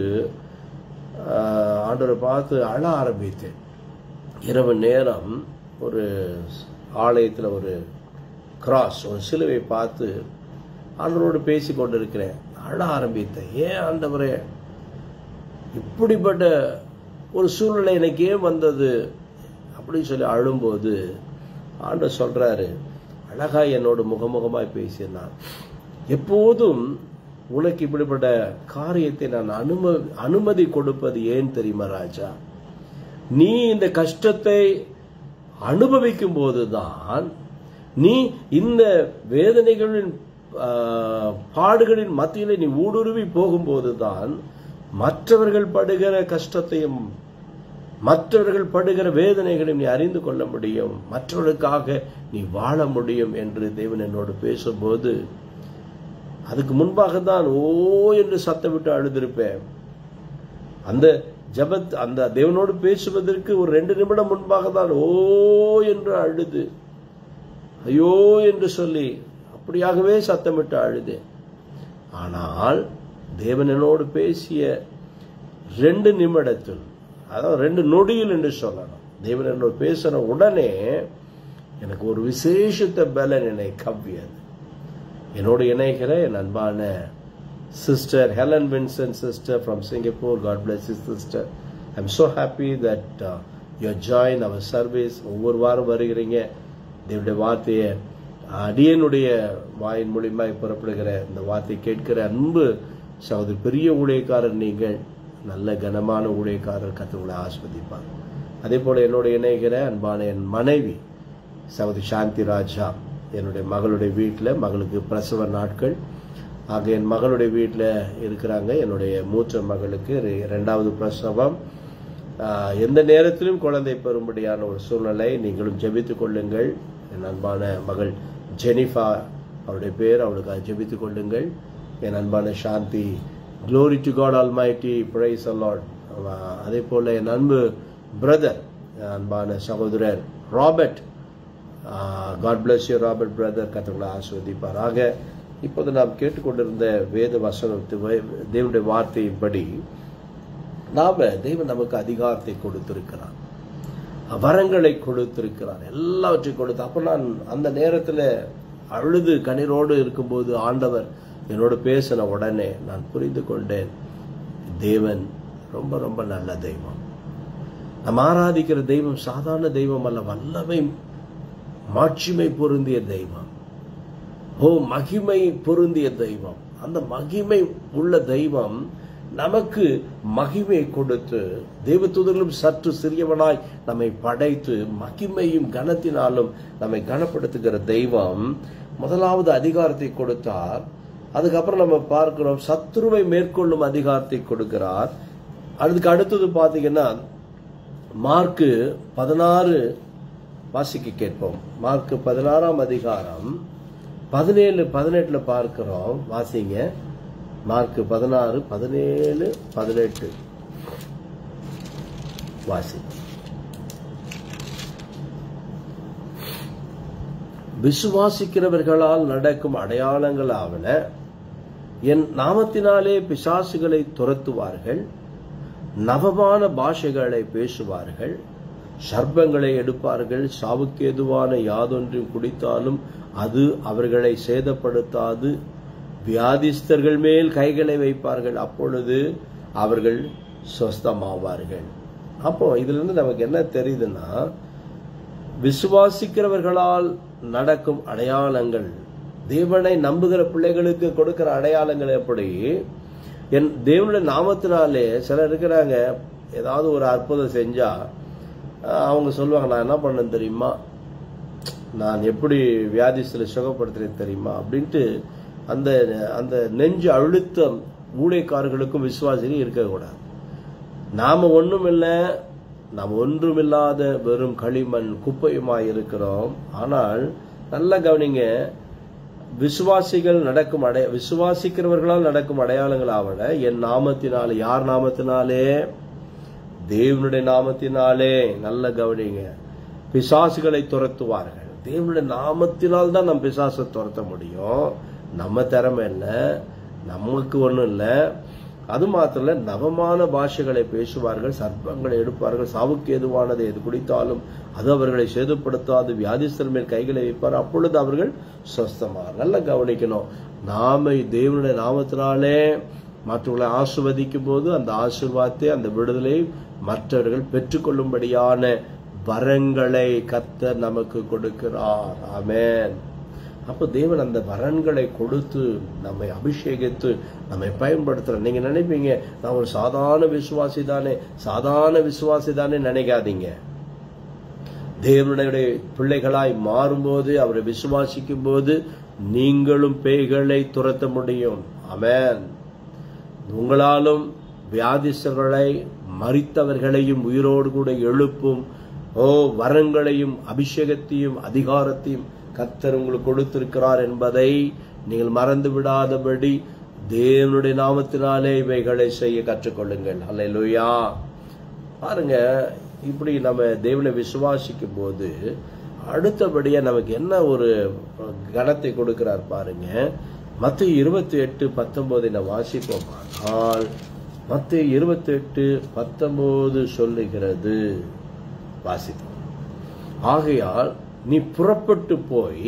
ஆஹ், ஆண்டவரை பார்த்து அழ ஆரம்பித்தேன் இரவு நேரம் ஒரு ஆலயத்தில் ஒரு கிராஸ் ஒரு சிலுவை பார்த்து ஆண்டவரோடு பேசி கொண்டிருக்கிறேன் அழ ஆரம்பித்தேன் ஏன் ஆண்டவரே இப்படிப்பட்ட ஒரு சூழ்நிலை எனக்கு ஏன் வந்தது அப்படின்னு சொல்லி அழும்போது ஆண்டவர் சொல்றாரு அழகா என்னோட முகமுகமாய் பேசினான் எப்போதும் உனக்கு இப்படிப்பட்ட காரியத்தை நான் அனும அனுமதி கொடுப்பது ஏன் தெரியுமா ராஜா நீ இந்த கஷ்டத்தை அனுபவிக்கும் போதுதான் நீ இந்த வேதனைகளின் ஆஹ், பாடுகளின் மத்தியிலே நீ ஊடுருவி போகும்போதுதான் மற்றவர்கள் படுகிற கஷ்டத்தையும் மற்றவர்கள் படுகிற வேதனைகளையும் நீ அறிந்து கொள்ள முடியும் மற்றவர்களுக்காக நீ வாழ முடியும் என்று தேவன் என்னோடு பேசும்போது அதுக்கு முன்பாக தான் ஓ என்று சத்தமிட்டு அழுதிருப்பேன் அந்த ஜபத் அந்த தேவனோடு பேசுவதற்கு ஒரு ரெண்டு நிமிடம் முன்பாக தான் ஓ என்று அழுது ஐயோ என்று சொல்லி அப்படியாகவே சத்தமிட்டு அழுதேன் ஆனால் தேவன் என்னோடு பேசிய ரெண்டு நிமிடத்தில் அதாவது ரெண்டு நொடியில் என்று சொல்லணும் தேவன் என்னோடு பேசின உடனே எனக்கு ஒரு விசேஷத்த பலன் என்னை கவ்வியது என்னோடு இணைகிற என் அன்பான sister Helen Vinson sister from Singapore God bless sister I am so happy that you join our service ஒவ்வொரு வாரம் வருகிறீங்க தேவனுடைய வார்த்தையை அடியனுடைய வாயின் மூலியமாய் புறப்படுகிற இந்த வார்த்தை கேட்கிற அன்பு சகோதரி பெரிய ஊழியக்காரர் நீங்கள் நல்ல கனமான ஊழியக்காரர் கத்தவங்களை ஆஸ்வதிப்பார் அதே போல என்னோட இணைகிற அன்பான என் மனைவி சகோதரி சாந்தி ராஜா என்னுடைய மகளுடைய வீட்டில் மகளுக்கு பிரசவ நாட்கள் ஆக என் மகளுடைய வீட்டில் இருக்கிறாங்க என்னுடைய மூத்த மகளுக்கு ரெ- இரண்டாவது பிரசவம் ஆஹ், எந்த நேரத்திலும் குழந்தை பெறும்படியான ஒரு சூழ்நிலை நீங்களும் ஜெபித்துக் கொள்ளுங்கள் என் அன்பான மகள் ஜெனிஃபா அவருடைய பேர் அவளுக்காக ஜெபித்துக் கொள்ளுங்கள் என் அன்பான Shanthi glory to God almighty praise a lot அதே போல என் அன்பு பிரதர் அன்பான சகோதரர் Robert God bless you Robert brother கத்தவங்களை ஆஸ்வதிப்பார் ஆக இப்போது நாம் கேட்டுக்கொண்டிருந்த வேத வசனத்து தேவனுடைய வார்த்தையின்படி நாம தேவன் நமக்கு அதிகாரத்தை கொடுத்திருக்கிறார் வரங்களை கொடுத்திருக்கிறார் எல்லாவற்றையும் கொடுத்து அப்ப நான் அந்த நேரத்தில் அழுது கண்ணீரோடு இருக்கும்போது ஆண்டவர் என்னோடு பேசின உடனே நான் புரிந்து கொண்டேன் தேவன் ரொம்ப ரொம்ப நல்ல தெய்வம் நாம் ஆராதிக்கிற தெய்வம் சாதாரண தெய்வம் அல்ல வல்லமை மாட்சிமை பொருந்திய தெய்வம் ஓ மகிமை பொருந்திய தெய்வம் அந்த மகிமை உள்ள தெய்வம் நமக்கு மகிமை கொடுத்து தேவதூதர்களும் சற்று சிறியவனாய் நம்மை படைத்து மகிமையும் கனத்தினாலும் நம்மை கனப்படுத்துகிற தெய்வம் முதலாவது அதிகாரத்தை கொடுத்தார் அதுக்கப்புறம் நம்ம பார்க்கிறோம் சத்ருவை மேற்கொள்ளும் அதிகாரத்தை கொடுக்கிறார் அதுக்கு அடுத்தது பாத்தீங்கன்னா மார்க்கு பதினாறு வாசிக்க கேட்போம் மார்க்கு பதினாறாம் அதிகாரம் பதினேழு பதினெட்டுல பார்க்கிறோம் வாசிங்க மார்க்கு பதினாறு பதினேழு பதினெட்டு வாசி விசுவாசிக்கிறவர்களால் நடக்கும் அடையாளங்களாவன என் நாமத்தினாலே பிசாசுகளை துரத்துவார்கள் நவமான பாஷைகளை பேசுவார்கள் சர்ப்பங்களை எடுப்பார்கள் சாவுக்கு எதுவான யாதொன்றையும் குடித்தாலும் அது அவர்களை சேதப்படுத்தாது வியாதிஸ்தர்கள் மேல் கைகளை வைப்பார்கள் அப்பொழுது அவர்கள் சொஸ்தமாவார்கள் அப்போ இதுல இருந்து நமக்கு என்ன தெரியுதுன்னா விசுவாசிக்கிறவர்களால் நடக்கும் அடையாளங்கள் தேவனை நம்புகிற பிள்ளைகளுக்கு கொடுக்கிற அடையாளங்கள் எப்படி என் தேவனுடைய நாமத்தினாலே சிலர் இருக்கிறாங்க ஏதாவது ஒரு அற்புதம் செஞ்சா அஹ், அவங்க சொல்லுவாங்க நான் என்ன பண்ணேன் தெரியுமா நான் எப்படி வியாதிஸ்தில் சுகப்படுத்துறேன் தெரியுமா அப்படின்ட்டு அந்த அந்த நெஞ்சு அழுத்தம் ஊழியக்காரர்களுக்கும் விசுவாசிகளும் இருக்கக்கூடாது நாம ஒண்ணும் இல்லை நாம் ஒன்றுமில்லாத வெறும் களிமண் குப்பையுமாய் இருக்கிறோம் ஆனால் நல்ல கவனிங்க விசுவாசிகள் நடக்கும் அடைய விசுவாசிக்கிறவர்களால் நடக்கும் அடையாளங்களாவன என் நாமத்தினாலே யார் நாமத்தினாலே தேவனுடைய நாமத்தினாலே நல்ல கவனிங்க பிசாசுகளை துரத்துவார்கள் தேவனுடைய நாமத்தினால் தான் நம்ம பிசாசை துரத்த முடியும் நம்ம திறமை இல்லை நமக்கு ஒண்ணும் இல்லை அது மாத்திரம் இல்ல நவமான பாஷைகளை பேசுவார்கள் சர்ப்பங்களை எடுப்பார்கள் சாவுக்கு ஏதுவானதை எது குடித்தாலும் அது அவர்களை சேதப்படுத்தாது வியாதிஸ்தர் மேல் கைகளை வைப்பார் அப்பொழுது அவர்கள் சொஸ்தமார் நல்லா கவனிக்கணும் நாம தேவனுடைய நாமத்தினாலே மற்றவர்களை ஆசிர்வதிக்கும் போது அந்த ஆசீர்வாதத்தை அந்த விடுதலை மற்றவர்கள் பெற்றுக்கொள்ளும்படியான வரங்களை கத்தர் நமக்கு கொடுக்கிறார் ஆமென் அப்போ தேவன் அந்த வரன்களை கொடுத்து நம்மை அபிஷேகித்து நம்மை பயன்படுத்துற நீங்க நினைப்பீங்க நான் ஒரு சாதாரண விசுவாசி தானே சாதாரண விசுவாசி தானே நினைக்காதீங்க தேவனுடைய பிள்ளைகளாய் மாறும்போது அவரை விசுவாசிக்கும் போது நீங்களும் பேய்களை துரத்த முடியும் ஆமென் உங்களாலும் வியாதிஸ்தர்களை மறித்தவர்களையும் உயிரோடு கூட எழுப்பும் ஓ வரங்களையும் அபிஷேகத்தையும் அதிகாரத்தையும் கர்த்தர் உங்களுக்கு கொடுத்திருக்கிறார் என்பதை நீங்கள் மறந்து விடாதபடி தேவனுடைய நாமத்தினாலே இவைகளை செய்ய கற்றுக்கொள்ளுங்கள் அல்லேலூயா பாருங்க இப்படி நம்ம தேவனை விசுவாசிக்கும் போது அடுத்தபடியா நமக்கு என்ன ஒரு கணத்தை கொடுக்கிறார் பாருங்க மத்திய இருபத்தி எட்டு பத்தொன்பதை நான் வாசிப்போம் ஆனால் மத்திய இருபத்தி எட்டு பத்தொன்பது சொல்லுகிறது வாசிப்போம் ஆகையால் நீ புறப்பட்டு போய்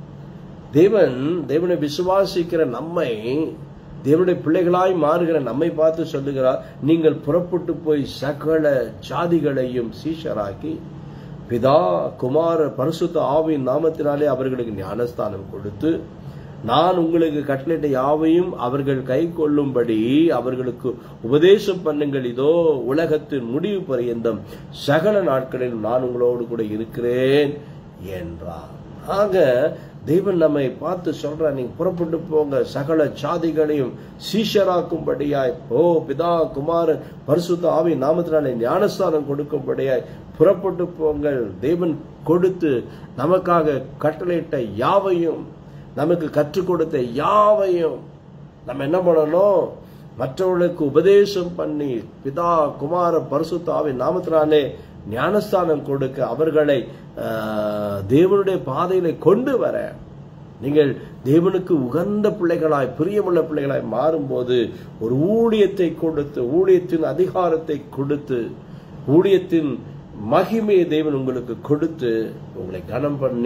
தேவன் தேவனை விசுவாசிக்கிற நம்மை தேவனுடைய பிள்ளைகளாய் மாறுகிற நம்மை பார்த்து சொல்லுகிறார் நீங்கள் புறப்பட்டு போய் சகல ஜாதிகளையும் சீஷராக்கி பிதா குமார பரிசுத்த ஆவியின் நாமத்தினாலே அவர்களுக்கு ஞானஸ்தானம் கொடுத்து நான் உங்களுக்கு கட்டளையிட்ட யாவையும் அவர்கள் கை கொள்ளும்படி அவர்களுக்கு உபதேசம் பண்ணுங்கள் இதோ உலகத்தின் முடிவு பரியந்தம் சகல நாட்களில் நான் உங்களோடு கூட இருக்கிறேன் என்றார் ஆக தெய்வன் நம்மை பார்த்து சொல்ற நீங்க புறப்பட்டு போங்க சகல சாதிகளையும் சீஷராக்கும்படியாய் ஓ பிதா குமாரன் பரிசுத்த ஆவி நாமத்தினாலே ஞானஸ்தானம் கொடுக்கும்படியாய் புறப்பட்டு போங்கள் தேவன் கொடுத்து நமக்காக கட்டளையிட்ட யாவையும் நமக்கு கற்றுக் கொடுத்த யாவையும் நம்ம என்ன பண்ணணும் மற்றவர்களுக்கு உபதேசம் பண்ணி பிதா குமார பரிசுத்தாவின் நாமத்தினாலே ஞானஸ்தானம் கொடுக்க அவர்களை ஆஹ், தேவனுடைய பாதையில கொண்டு வர நீங்கள் தேவனுக்கு உகந்த பிள்ளைகளாய் பிரியமுள்ள பிள்ளைகளாய் மாறும்போது ஒரு ஊழியத்தை கொடுத்து ஊழியத்தின் அதிகாரத்தை கொடுத்து ஊழியத்தின் மகிமையை தேவன் உங்களுக்கு கொடுத்து உங்களை கனம் பண்ணி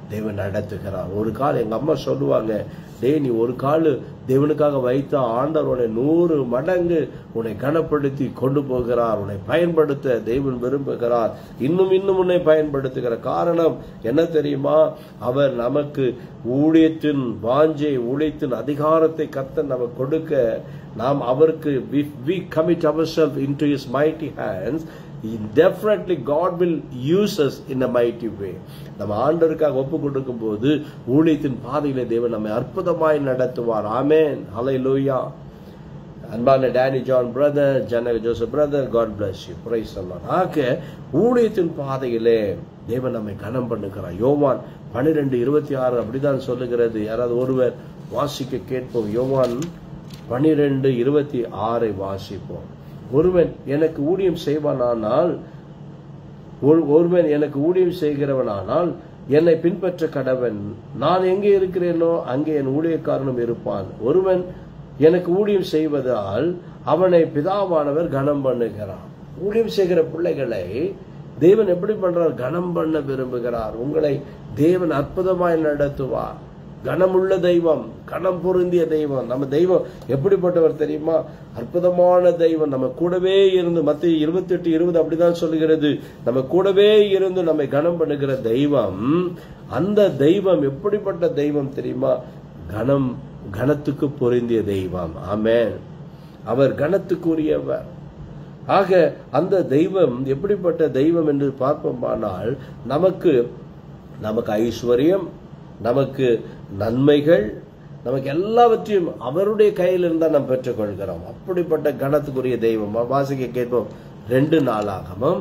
தேவன் நடத்துகிறார் ஒரு கால் எங்க அம்மா சொல்லுவாங்க டேய் நீ ஒரு கால் தேவனுக்காக வைத்த ஆண்டவர் உன்னை நூறு மடங்கு உன்னை கனப்படுத்தி கொண்டு போகிறார் உன்னை பயன்படுத்த தேவன் விரும்புகிறார் இன்னும் இன்னும் உன்னை பயன்படுத்துகிற காரணம் என்ன தெரியுமா அவர் நமக்கு ஊழியத்தின் வாஞ்சை ஊழியத்தின் அதிகாரத்தை கத்த நமக்கு கொடுக்க நாம் அவருக்கு we commit ourselves into his mighty hands definitely God will use us in a mighty way நம்ம ஆண்டவருக்காக ஒப்பு கொடுக்கும் போது ஊழியத்தின் பாதையிலே தேவன் நம்மை அற்புதமாய் நடத்துவார் ஆமேன் ஹலை லூயா அன்பான Danny John brother Janaka Joseph brother God bless you praise சொல்லலாம் ஆக ஊழியத்தின் பாதையிலே தேவன் நம்மை கனம் பண்ணுகிறார் யோவான் பன்னிரெண்டு இருபத்தி ஆறு அப்படிதான் சொல்லுகிறது யாராவது ஒருவர் வாசிக்க கேட்போம் யோவான் பனிரெண்டு இருபத்தி ஆறை வாசிப்போம் ஒருவன் எனக்கு ஊழியம் செய்வானானால் ஒரு- ஒருவன் எனக்கு ஊழியம் செய்கிறவனானால் என்னை பின்பற்ற கடவன் நான் எங்கே இருக்கிறேனோ அங்கே என் ஊழியக்காரனும் இருப்பான் ஒருவன் எனக்கு ஊழியம் செய்வதால் அவனை பிதாவானவர் கனம் பண்ணுகிறார் ஊழியம் செய்கிற பிள்ளைகளை தேவன் எப்படி பண்றார் கனம் பண்ண விரும்புகிறார் உங்களை தேவன் அற்புதமாய் நடத்துவார் கனமுள்ள தெய்வம் கனம் பொருந்திய தெய்வம் நம்ம தெய்வம் எப்படிப்பட்டவர் தெரியுமா அற்புதமான தெய்வம் நம்ம கூடவே இருந்து மத்திய இருபத்தி எட்டு இருபது அப்படிதான் சொல்லுகிறது நம்ம கூடவே இருந்து நம்மை கனம் பண்ணுகிற தெய்வம் அந்த தெய்வம் எப்படிப்பட்ட தெய்வம் தெரியுமா கனம் கனத்துக்கு பொருந்திய தெய்வம் ஆமென் அவர் கனத்துக்குரியவர் ஆக அந்த தெய்வம் எப்படிப்பட்ட தெய்வம் என்று பார்ப்போமானால் நமக்கு நமக்கு ஐஸ்வர்யம் நமக்கு நன்மைகள் நமக்கு எல்லாவற்றையும் அவருடைய கையில் இருந்தா நாம் பெற்றுக்கொள்கிறோம் அப்படிப்பட்ட கணத்துக்குரிய தெய்வம் வாசிக்க கேட்போம் ரெண்டு நாளாகமம்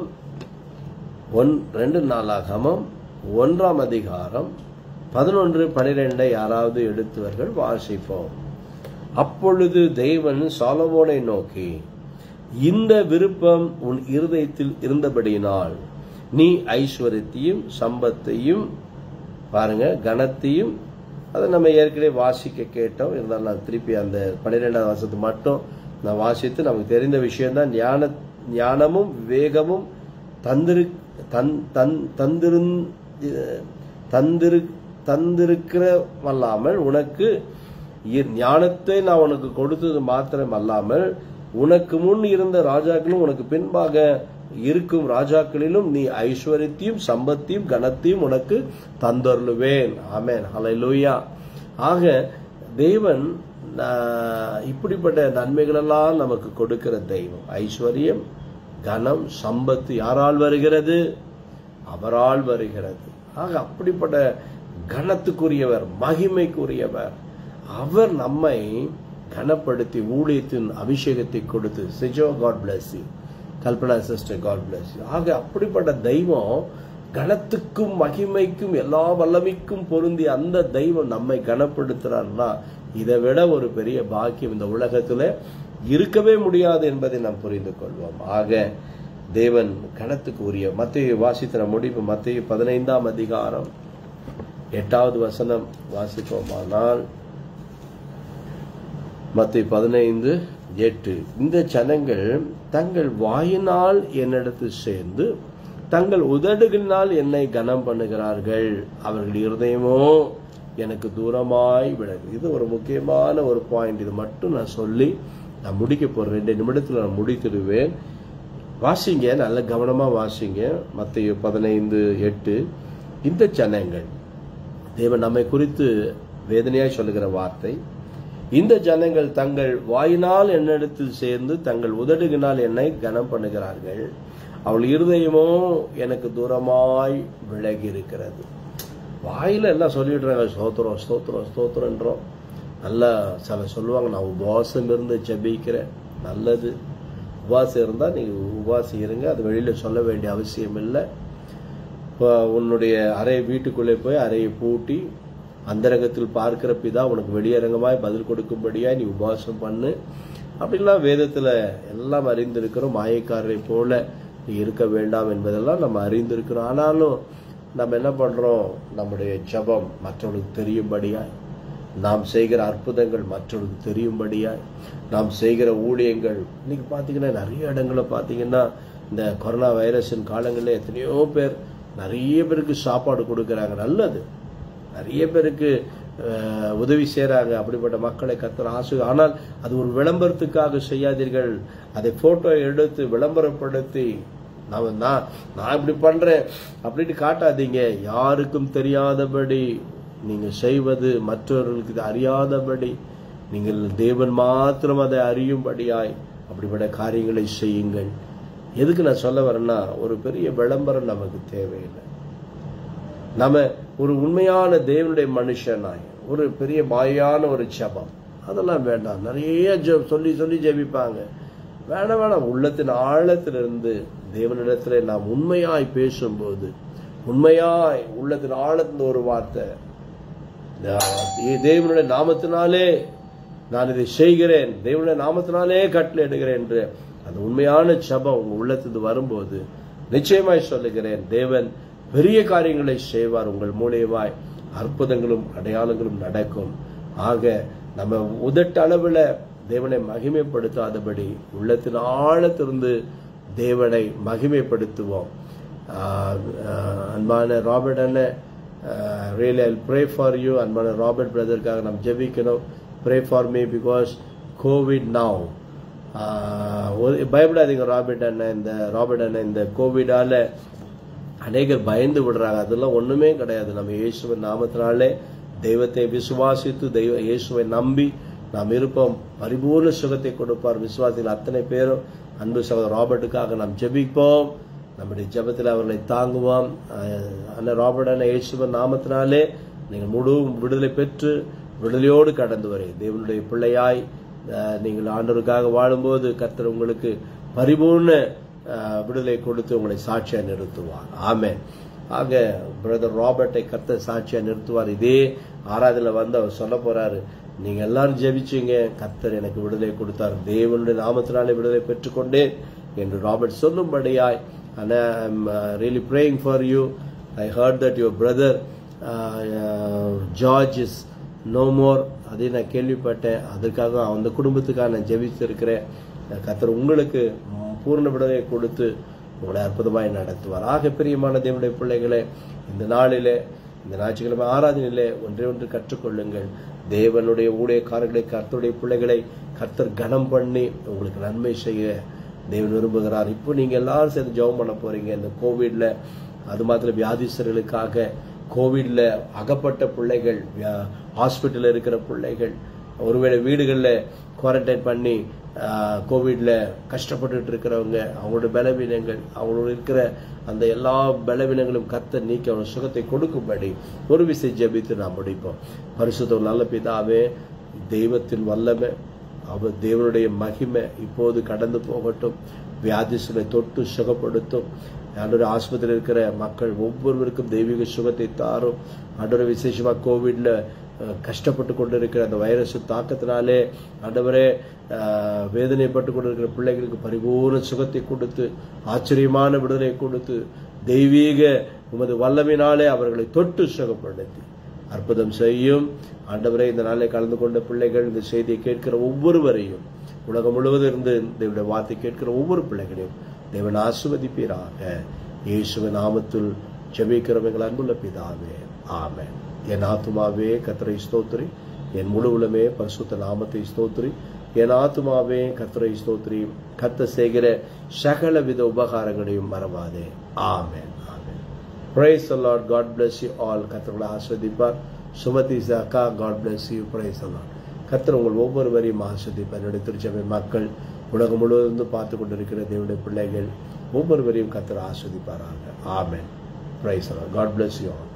ஒன் ரெண்டு நாளாகமம் ஒன்றாம் அதிகாரம் பதினொன்று பனிரெண்டை யாராவது எடுத்தவர்கள் வாசிப்போம் அப்பொழுது தேவன் சாலமோனை நோக்கி இந்த விருப்பம் உன் இருதயத்தில் இருந்தபடியினால் நீ ஐஸ்வர்யத்தையும் சம்பத்தையும் பாருங்க கனத்தையும் அதை நம்ம ஏற்கனவே வாசிக்க கேட்டோம் இருந்தாலும் நான் திருப்பி அந்த பன்னிரெண்டாவது வருஷத்து மட்டும் நான் வாசித்து நமக்கு தெரிந்த விஷயம்தான் ஞான ஞானமும் விவேகமும் தந்திரு தன் தன் தந்திருந் தந்திரு தந்திருக்கிறவல்லாமல் உனக்கு இ- ஞானத்தை நான் உனக்கு கொடுத்தது மாத்திரம் அல்லாமல் உனக்கு முன் இருந்த ராஜாக்களும் உனக்கு பின்பாக இருக்கும் ராஜாக்களிலும் நீ ஐஸ்வர்யத்தையும் சம்பத்தையும் கனத்தையும் உனக்கு தந்தருளுவேன் ஆமென் ஹalleluya ஆக தேவன் ஆஹ், இப்படிப்பட்ட நன்மைகளெல்லாம் நமக்கு கொடுக்கிற தெய்வம் ஐஸ்வர்யம் கனம் சம்பத்து யாரால் வருகிறது அவரால் வருகிறது ஆக அப்படிப்பட்ட கனத்துக்குரியவர் மகிமைக்குரியவர் அவர் நம்மை கனப்படுத்தி ஊழியத்தின் அபிஷேகத்தை கொடுத்து Sijo God bless you Kalpana sister God bless you ஆக அப்படிப்பட்ட தெய்வம் கனத்துக்கும் மகிமைக்கும் எல்லா வல்லமைக்கும் பொருந்தி அந்த தெய்வம் நம்மை கனப்படுத்துறாருன்னா இதை விட ஒரு பெரிய பாக்கியம் இந்த உலகத்துல இருக்கவே முடியாது என்பதை நாம் புரிந்து கொள்வோம் ஆக தேவன் கணத்துக்கு உரிய மத்திய வாசித்திர முடிவு மத்திய பதினைந்தாம் அதிகாரம் எட்டாவது வசனம் வாசிப்போமானால் மத்திய பதினைந்து எட்டு இந்த ஜனங்கள் தங்கள் வாயினால் என்னிடத்தில் சேர்ந்து தங்கள் உதடுகளினால் என்னை கனம் பண்ணுகிறார்கள் அவர்கள் இருதயமோ எனக்கு தூரமாய் விலகு இது ஒரு முக்கியமான ஒரு பாயிண்ட் இது மட்டும் நான் சொல்லி நான் முடிக்க போறேன் ரெண்டு நிமிடத்தில் நான் முடித்திடுவேன் வாசிங்க நல்ல கவனமா வாசிங்க மத்திய பதினைந்து எட்டு இந்த ஜனங்கள் தேவன் நம்மை குறித்து வேதனையாய் சொல்லுகிற வார்த்தை இந்த ஜனங்கள் தங்கள் வாயினால் என்னிடத்தில் சேர்ந்து தங்கள் உதடுகினால் என்னை கனம் பண்ணுகிறார்கள் அவள் இருதயமோ எனக்கு தூரமாய் விலகி இருக்கிறது வாயில எல்லாம் சொல்லிடுறாங்க ஸ்தோத்திரம் ஸ்தோத்திரம் ஸ்தோத்திரன்றோம் நல்லா சில சொல்லுவாங்க நான் உபவாசம் இருந்து ஜெபிக்கிறேன் நல்லது உபவாசம் இருந்தா நீங்க உபவாசம் இருங்க அது வெளியில சொல்ல வேண்டிய அவசியம் இல்லை இப்போ உன்னுடைய அறை வீட்டுக்குள்ளே போய் அறையை பூட்டி அந்தரங்கத்தில் பார்க்கிற பிதா உனக்கு வெளியரங்கமாய் பதில் கொடுக்கும்படியாய் நீ உபவாசம் பண்ணு அப்படிலாம் வேதத்துல எல்லாம் அறிந்திருக்கிறோம் மாயக்காரரை போல நீ இருக்க வேண்டாம் என்பதெல்லாம் நம்ம அறிந்திருக்கிறோம் ஆனாலும் நம்ம என்ன பண்றோம் நம்முடைய ஜெபம் மற்றவர்களுக்கு தெரியும்படியாய் நாம் செய்கிற அற்புதங்கள் மற்றவர்களுக்கு தெரியும்படியாய் நாம் செய்கிற ஊழியங்கள் இன்னைக்கு பார்த்தீங்கன்னா நிறைய இடங்களை பார்த்தீங்கன்னா இந்த கொரோனா வைரஸின் காலங்களில் எத்தனையோ பேர் நிறைய பேருக்கு சாப்பாடு கொடுக்கறாங்க நல்லது நிறைய பேருக்கு அஹ், உதவி செய்றாங்க அப்படிப்பட்ட மக்களை கத்தர் ஆசு ஆனால் அது ஒரு விளம்பரத்துக்காக செய்யாதீர்கள் அதை போட்டோ எடுத்து விளம்பரப்படுத்தி நான் நான் நான் இப்படி பண்றேன் அப்படின்னு காட்டாதீங்க யாருக்கும் தெரியாதபடி நீங்க செய்வது மற்றவர்களுக்கு இது அறியாதபடி நீங்கள் தேவன் மாத்திரம் அதை அறியும்படியாய் அப்படிப்பட்ட காரியங்களை செய்யுங்கள் எதுக்கு நான் சொல்ல வரேன்னா ஒரு பெரிய விளம்பரம் நமக்கு தேவையில்லை நம்ம ஒரு உண்மையான தேவனுடைய மனுஷனாய் ஒரு பெரிய மாயான ஒரு ஜெபம் அதெல்லாம் வேண்டாம் நிறைய ஜெபம் சொல்லி சொல்லி ஜெபிப்பாங்க வேணாம் வேணாம் உள்ளத்தின் ஆழத்திலிருந்து தேவனிடத்துல நாம் உண்மையாய் பேசும்போது உண்மையாய் உள்ளத்தின் ஆழத்துல ஒரு வார்த்தை தே- தேவனுடைய நாமத்தினாலே நான் இதை செய்கிறேன் தேவனுடைய நாமத்தினாலே கட்டளை எடுக்கிறேன் என்று அந்த உண்மையான ஜெபம் உங்க உள்ளத்துக்கு வரும்போது நிச்சயமாய் சொல்லுகிறேன் தேவன் பெரிய காரியங்களை செய்வார் உங்கள் மூலியமாய் அற்புதங்களும் அடையாளங்களும் நடக்கும் ஆக நம்ம உதட்டு அளவுல தேவனை மகிமைப்படுத்தாதபடி உள்ளத்தின் ஆழத்திலிருந்து தேவனை மகிமைப்படுத்துவோம் ஆஹ், ஆஹ், அன்பான ராபர்ட் அண்ணன் really I pray for you அன்பான ராபர்ட் பிரதருக்காக நாம் ஜெபிக்கணும் pray for me because Covid now பயப்படாதீங்க ராபர்ட் அண்ணன் இந்த ராபர்ட் அண்ணன் இந்த கோவிடால அநேகர் பயந்து விடுறாங்க அதெல்லாம் ஒண்ணுமே கிடையாது நம்ம இயேசுவின் நாமத்தினாலே தெய்வத்தை விசுவாசித்து தெய்வ இயேசுவை நம்பி நாம் இருப்போம் பரிபூர்ண சுகத்தை கொடுப்பார் விசுவாசிகள் அத்தனை பேரும் அன்பு சகோதரர் ராபர்ட்டுக்காக நாம் ஜெபிப்போம் நம்முடைய ஜெபத்தில் அவர்களை தாங்குவோம் அஹ், அண்ணன் ராபர்ட் அண்ணன் இயேசுவின் நாமத்தினாலே நீங்கள் முழு விடுதலை பெற்று விடுதலையோடு கடந்து வரை தேவனுடைய பிள்ளையாய் அஹ், நீங்கள் ஆண்டவருக்காக வாழும்போது கர்த்தர் உங்களுக்கு பரிபூர்ண அஹ், விடுதலை கொடுத்து உங்களை சாட்சியா நிறுத்துவார் ஆமென் ஆக பிரதர் ராபர்ட்டை கர்த்தர் சாட்சியா நிறுத்துவார் இதே ஆராதனை வந்து அவர் சொல்ல போறாரு நீங்க எல்லாரும் ஜெபிச்சீங்க கர்த்தர் எனக்கு விடுதலை கொடுத்தார் தேவனுடைய நாமத்தினாலே விடுதலை பெற்றுக்கொண்டேன் என்று ராபர்ட் சொல்லும்படியாய் and I'm uh, really praying for you. I heard that your brother uh, uh, George is no more. அதை நான் கேள்விப்பட்டேன் அதற்காக அந்த குடும்பத்துக்காக நான் ஜெபித்திருக்கிறேன் கத்தர் உங்களுக்கு ம், பூர்ண விடுதலை கொடுத்து உங்களை அற்புதமாய் நடத்துவார் ஆக பிரியமான தேவனுடைய பிள்ளைகளே இந்த நாளிலே இந்த ஞாயிற்றுக்கிழமை ஆராதனையிலே ஒன்றே ஒன்று கற்றுக்கொள்ளுங்கள் தேவனுடைய ஊழியக்காரர்களை கர்த்தருடைய பிள்ளைகளை கர்த்தர் கனம் பண்ணி உங்களுக்கு நன்மை செய்ய தேவன் விரும்புகிறார் இப்போ நீங்க எல்லாரும் சேர்ந்து ஜெபம் பண்ண போறீங்க இந்த கோவிட்ல அது மாத்திரம் வியாதிஸ்தர்களுக்காக கோவிட்ல அகப்பட்ட பிள்ளைகள் ஹாஸ்பிட்டல்ல இருக்கிற பிள்ளைகள் ஒருவேளை வீடுகளில் குவாரண்டைன் பண்ணி ஆஹ், கோவிட்ல கஷ்டப்பட்டுட்டு இருக்கிறவங்க அவங்களோட பலவீனங்கள் அவங்களோட இருக்கிற அந்த எல்லா பலவீனங்களும் கத்த நீக்கி அவங்க சுகத்தை கொடுக்கும்படி ஒரு விசை ஜெபித்து நாம் முடிப்போம் பரிசுத்தம் நல்ல பிதாவே தெய்வத்தின் வல்லமை அவர் தேவனுடைய மகிமை இப்போது கடந்து போகட்டும் வியாதிசுகளை தொட்டு சுகப்படுத்தும் ஆண்டோட ஆஸ்பத்திரியில் இருக்கிற மக்கள் ஒவ்வொருவருக்கும் தெய்வீக சுகத்தை தாரும் ஆண்டோட விசேஷமா கோவிட்ல அஹ், கஷ்டப்பட்டு கொண்டிருக்கிற அந்த வைரஸ் தாக்கத்தினாலே ஆண்டவரே அஹ், வேதனைப்பட்டு கொண்டிருக்கிற பிள்ளைகளுக்கு பரிபூர்ண சுகத்தை கொடுத்து ஆச்சரியமான விடுதலை கொடுத்து தெய்வீக உமது வல்லமினாலே அவர்களை தொட்டு சுகப்படுத்தி அற்புதம் செய்யும் ஆண்டவரே இந்த நாளை கலந்து கொண்ட பிள்ளைகள் இந்த செய்தியை கேட்கிற ஒவ்வொருவரையும் உலகம் முழுவதும் இருந்து தேவனுடைய வார்த்தை கேட்கிற ஒவ்வொரு பிள்ளைகளையும் தேவன் ஆசுவதிப்பீராக இயேசுவ நாமத்தில் ஜெபிக்கிறவங்கள் அன்புள்ள பிதாவே ஆமென் என் ஆத்துமாவே கத்தரை ஸ்தோத்திரி என் முழு உலமே பரிசுத்த நாமத்தை ஸ்தோத்திரி என் ஆத்துமாவே கத்தரை ஸ்தோத்திரி கத்த செய்கிற சகல வித உபகாரங்களையும் மறவாதே ஆமென் ஆமென் Praise the Lord. God bless you all. கர்த்தர்களை ஆஸ்வதிப்பார் Sumathi அக்கா God bless you. Praise the Lord. கர்த்தர் உங்கள் ஒவ்வொருவரையும் ஆஸ்வதிப்பார் என்னுடைய திருச்சபை மக்கள் உலகம் முழுவதும் பார்த்து கொண்டிருக்கிற தேவனுடைய பிள்ளைகள் ஒவ்வொருவரையும் கர்த்தர் ஆஸ்வதிப்பாராங்க ஆமென் Praise the Lord. God bless you all.